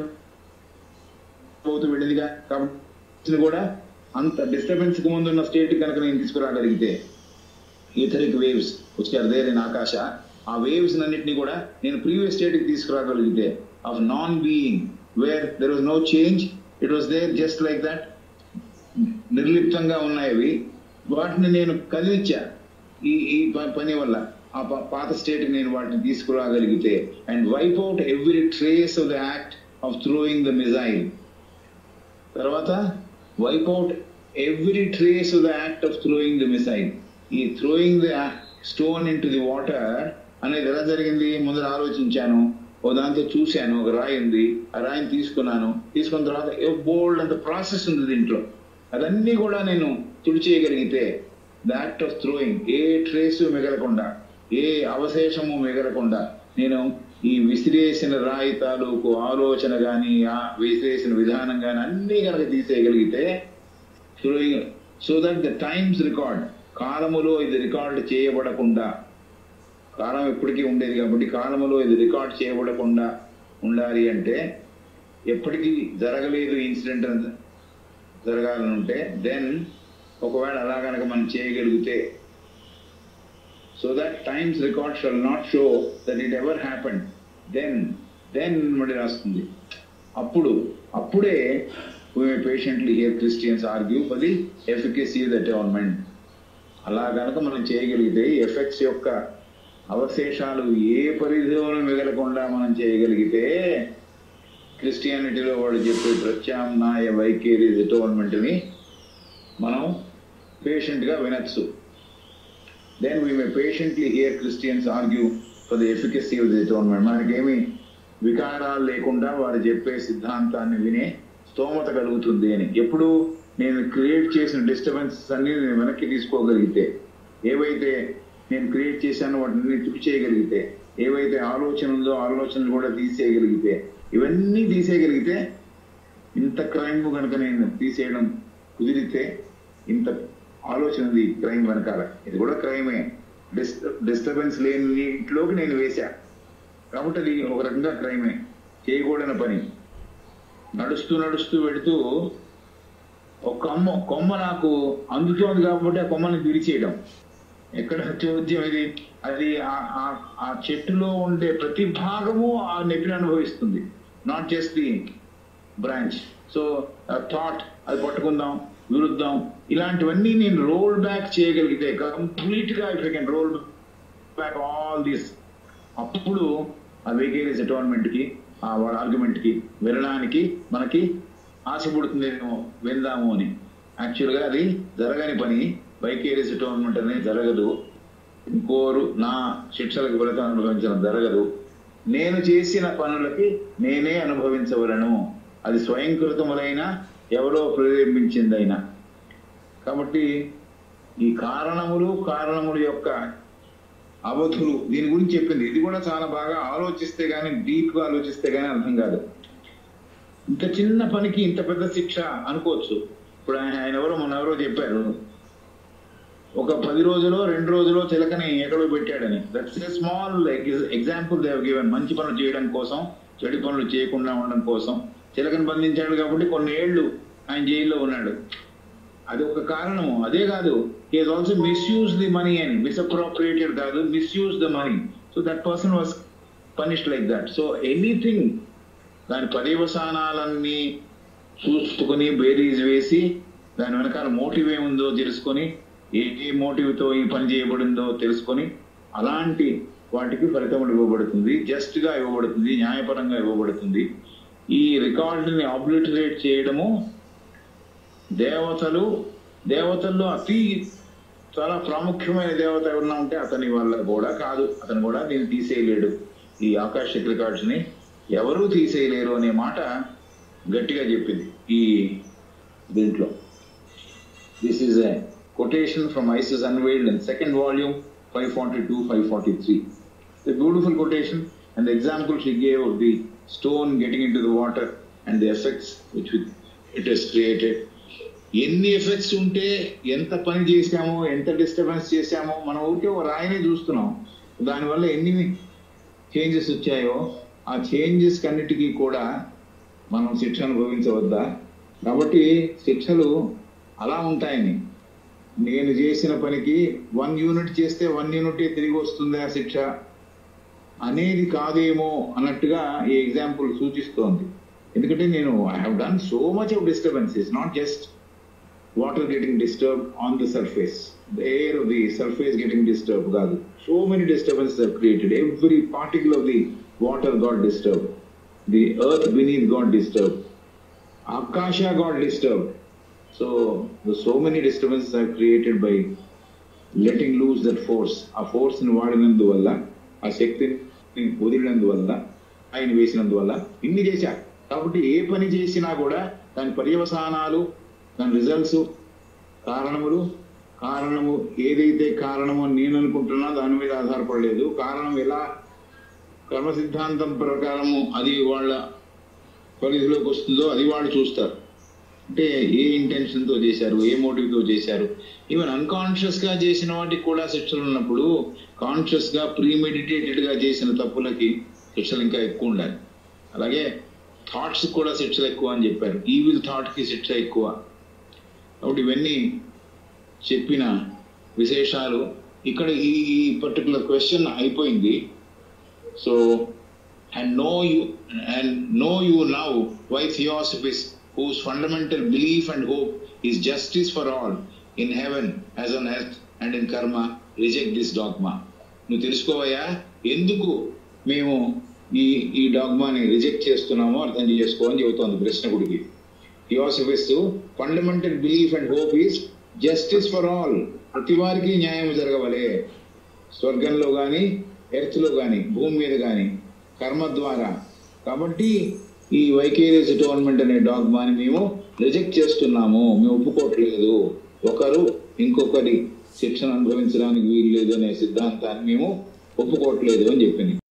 అవుతూ వెళ్ళిందిగా కాబట్టి కూడా అంత డిస్టర్బెన్స్ కి ముందున్న స్టేట్ కనుక నేను తీసుకురాగలిగితే etheric waves which are there in ఆకాశ ఆ వేవ్స్ అన్నింటినీ కూడా నేను ప్రీవియస్ స్టేట్ కి తీసుకురాగలిగితే of non being where there was no change it was there just like that నిర్లిప్తంగా ఉన్నాయి అవి వాటిని నేను కదిలించా ఈ ఈ ప- పని వల్ల ఆ ప- పాత స్టేట్ నేను వాటిని తీసుకురాగలిగితే and wipe out every trace of the act of throwing the missile తర్వాత wipe out every trace of the act of throwing the missile ఈ throwing the stone into the water అనేది ఎలా జరిగింది ముందర ఆలోచించాను ఓ దాంతో చూశాను ఒక రాయి ఉంది ఆ రాయిని తీసుకున్నాను తీసుకున్న తర్వాత బోల్డ్ అంత ప్రాసెస్ ఉంది దీంట్లో అదన్నీ కూడా నేను తుడిచేయగలిగితే ద యాక్ట్ ఆఫ్ థ్రోయింగ్ ఏ ట్రేసు మిగలకుండా ఏ అవశేషము మిగలకుండా నేను ఈ విసిరేసిన రాయి తాలూకు ఆలోచన కానీ ఆ విసిరేసిన విధానం కానీ అన్నీ కనుక తీసేయగలిగితే so that the times record కాలములో ఇది రికార్డ్ చేయబడకుండా కాలం ఎప్పటికీ ఉండేది కాబట్టి కాలములో ఇది రికార్డ్ చేయబడకుండా ఉండాలి అంటే ఎప్పటికీ జరగలేదు ఇన్సిడెంట్ జరగాలని ఉంటే దెన్ ఒకవేళ అలా కనుక మనం చేయగలిగితే so that times record shall not show that it ever happened then then మళ్ళీ రాస్తుంది అప్పుడు అప్పుడే patiently hear Christians argue for the efficacy the atonement అలా కనుక మనం చేయగలిగితే ఎఫెక్ట్స్ యొక్క అవశేషాలు ఏ పరిధిలోనూ మిగలకుండా మనం చేయగలిగితే క్రిస్టియానిటీలో వాడు చెప్పే ప్రత్యామ్నాయ వైఖరి అటోన్మెంట్ని మనం పేషెంట్గా వినొచ్చు then we may patiently hear Christians argue for the efficacy of the atonement మనకేమి వికారాలు లేకుండా వారు చెప్పే సిద్ధాంతాన్ని వినే స్తోమత కలుగుతుంది అని ఎప్పుడు నేను క్రియేట్ చేసిన డిస్టర్బెన్సెస్ అన్ని నేను వెనక్కి తీసుకోగలిగితే ఏవైతే నేను క్రియేట్ చేశానో వాటిని తుడి చేయగలిగితే ఏవైతే ఆలోచన ఉందో ఆలోచనలు కూడా తీసేయగలిగితే ఇవన్నీ తీసేయగలిగితే ఇంత క్రైమ్ కనుక నేను తీసేయడం కుదిరితే ఇంత ఆలోచన ఉంది క్రైమ్ వెనకాల ఇది కూడా క్రైమే డిస్టర్బెన్స్ లేని ఇంట్లోకి నేను వేశా కాబట్టి అది ఒక రకంగా క్రైమే చేయకూడని పని నడుస్తూ నడుస్తూ వెళుతూ ఒక కొమ్మ కొమ్మ నాకు అందుతోంది కాబట్టి ఆ కొమ్మని విరిచేయడం ఎక్కడ చోద్యం ఇది అది ఆ- ఆ- ఆ చెట్టులో ఉండే ప్రతి భాగము ఆ నొప్పిని అనుభవిస్తుంది not just the branch so thought అది పట్టుకుందాం విరుద్దాం ఇలాంటివన్నీ నేను రోల్ బ్యాక్ చేయగలిగితే కంప్లీట్ గా if can roll back all this అప్పుడు ఆ వేకేరియస్ అటోన్మెంట్ కి ఆ వాళ్ళ ఆర్గ్యుమెంట్ కి వెళ్ళడానికి మనకి ఆశ పుడుతుందేమో వెళ్దాము అని యాక్చువల్ గా అది జరగని పని వైకేరియస్ అటోన్మెంట్ అనేది జరగదు ఇంకోరు నా శిక్షలకు ఫలితం అనుభవించడం జరగదు నేను చేసిన పనులకి నేనే అనుభవించవలను అది స్వయంకృతములైన ఎవరో ప్రేరేపించిందైనా కాబట్టి ఈ కారణములు కారణముల యొక్క అవధులు దీని గురించి చెప్పింది ఇది కూడా చాలా బాగా ఆలోచిస్తే గానీ డీప్ గా ఆలోచిస్తే గానీ అర్థం కాదు ఇంత చిన్న పనికి ఇంత పెద్ద శిక్ష అనుకోవచ్చు ఇప్పుడు ఆయన ఆయన ఎవరో మొన్న ఎవరో చెప్పారు ఒక పది రోజులో రెండు రోజులో చిలకని ఎక్కడో పెట్టాడని that's a small example they've given మంచి పనులు చేయడం కోసం చెడు పనులు చేయకుండా ఉండడం కోసం చిలకని బంధించాడు కాబట్టి కొన్ని ఏళ్ళు ఆయన జైల్లో ఉన్నాడు అది ఒక కారణము అదే కాదు he also misuse the money అని మిస్అప్రోప్రియేటెడ్ కాదు misuse the money so that person was punished like that so anything దాని పర్యవసానాలన్నీ చూసుకుని బేరీజ్ వేసి దాని వెనకాల మోటివ్ ఏముందో తెలుసుకొని ఏ ఏ motive తో ఈ పని చేయబడిందో తెలుసుకొని అలాంటి వాటికి ఫలితములు ఇవ్వబడుతుంది జస్ట్ గా ఇవ్వబడుతుంది న్యాయపరంగా ఇవ్వబడుతుంది ఈ రికార్డుని ఆబ్లిటరేట్ చేయడము దేవతలు దేవతల్లో అతి చాలా ప్రాముఖ్యమైన దేవత ఎవరన్నా ఉంటే అతని వల్ల కూడా కాదు అతను కూడా దీన్ని తీసేయలేడు ఈ ఆకాశ రికార్డ్స్ ని ఎవరూ తీసేయలేరు అనే మాట గట్టిగా చెప్పింది ఈ దీంట్లో this is a quotation from Isis unveiled in second volume five forty two five forty three the beautiful quotation and the example she gave of the stone getting into the water and the effects which it is created ఎన్ని effects ఉంటే ఎంత పని చేశామో ఎంత disturbance చేశామో మనం ఊరికే ఒక రాయినే చూస్తున్నాం దానివల్ల ఎన్ని చేంజెస్ వచ్చాయో ఆ చేంజెస్ కన్నిటికీ కూడా మనం శిక్ష అనుభవించవద్దా కాబట్టి శిక్షలు అలా ఉంటాయని నేను చేసిన పనికి వన్ యూనిట్ చేస్తే వన్ యూనిట్ తిరిగి వస్తుంది ఆ శిక్ష అనేది కాదేమో అన్నట్టుగా ఈ ఎగ్జాంపుల్ సూచిస్తోంది ఎందుకంటే నేను I have done so much of disturbances not just water getting disturb on the surface the air of the surface getting disturb కాదు so many disturbances are created every particle of the water got disturb the earth beneath got disturb ఆకాశ got disturb so so many disturbances are created by letting loose that force ఆ force ని వాడినందువల్ల ఆ శక్తిని వదిలినందువల్ల ఆయన వేసినందువల్ల ఇన్ని చేశా కాబట్టి ఏ పని చేసినా కూడా దాని పర్యవసానాలు దాని రిజల్ట్స్ కారణములు కారణము ఏదైతే కారణమో నేను అనుకుంటున్నా దాని మీద ఆధారపడలేదు కారణం ఎలా కర్మ సిద్ధాంతం ప్రకారము అది వాళ్ళ పరిధిలోకి వస్తుందో అది వాళ్ళు చూస్తారు అంటే ఏ ఇంటెన్షన్ తో చేశారు ఏ మోటివ్ తో చేశారు ఈవెన్ అన్కాన్షియస్ గా చేసిన వాటికి కూడా శిక్షలు ఉన్నప్పుడు కాన్షియస్ గా ప్రీమెడిటేటెడ్ గా చేసిన తప్పులకి శిక్షలు ఇంకా ఎక్కువ ఉండాలి అలాగే థాట్స్ కూడా శిక్షలు ఎక్కువ అని చెప్పారు ఈవిల్ థాట్ కి శిక్ష ఎక్కువ కాబట్టి ఇవన్నీ చెప్పిన విశేషాలు ఇక్కడ ఈ ఈ పర్టికులర్ క్వశ్చన్ అయిపోయింది so and know you and know you now why theosophists whose fundamental belief and hope is justice for all in heaven as on earth and in karma reject this dogma నువ్వు తెలుసుకోవయ్యా ఎందుకు మేము ఈ ఈ డాగ్మాని reject చేస్తున్నామో అర్థం చేసుకో అని చెబుతోంది ప్రశ్నకుడికి theosophist fundamental belief and hope is justice for all ప్రతి వారికి న్యాయం జరగవలే స్వర్గంలో కానీ ఎర్త్లో కానీ భూమి మీద కానీ కర్మ ద్వారా కాబట్టి ఈ వైకేరియస్ అటోన్మెంట్ అనే డాగ్మాని మేము రిజెక్ట్ చేస్తున్నాము మేము ఒప్పుకోవట్లేదు ఒకరు ఇంకొకరి శిక్షణ అనుభవించడానికి వీలు లేదు అనే సిద్ధాంతాన్ని మేము ఒప్పుకోవట్లేదు అని చెప్పింది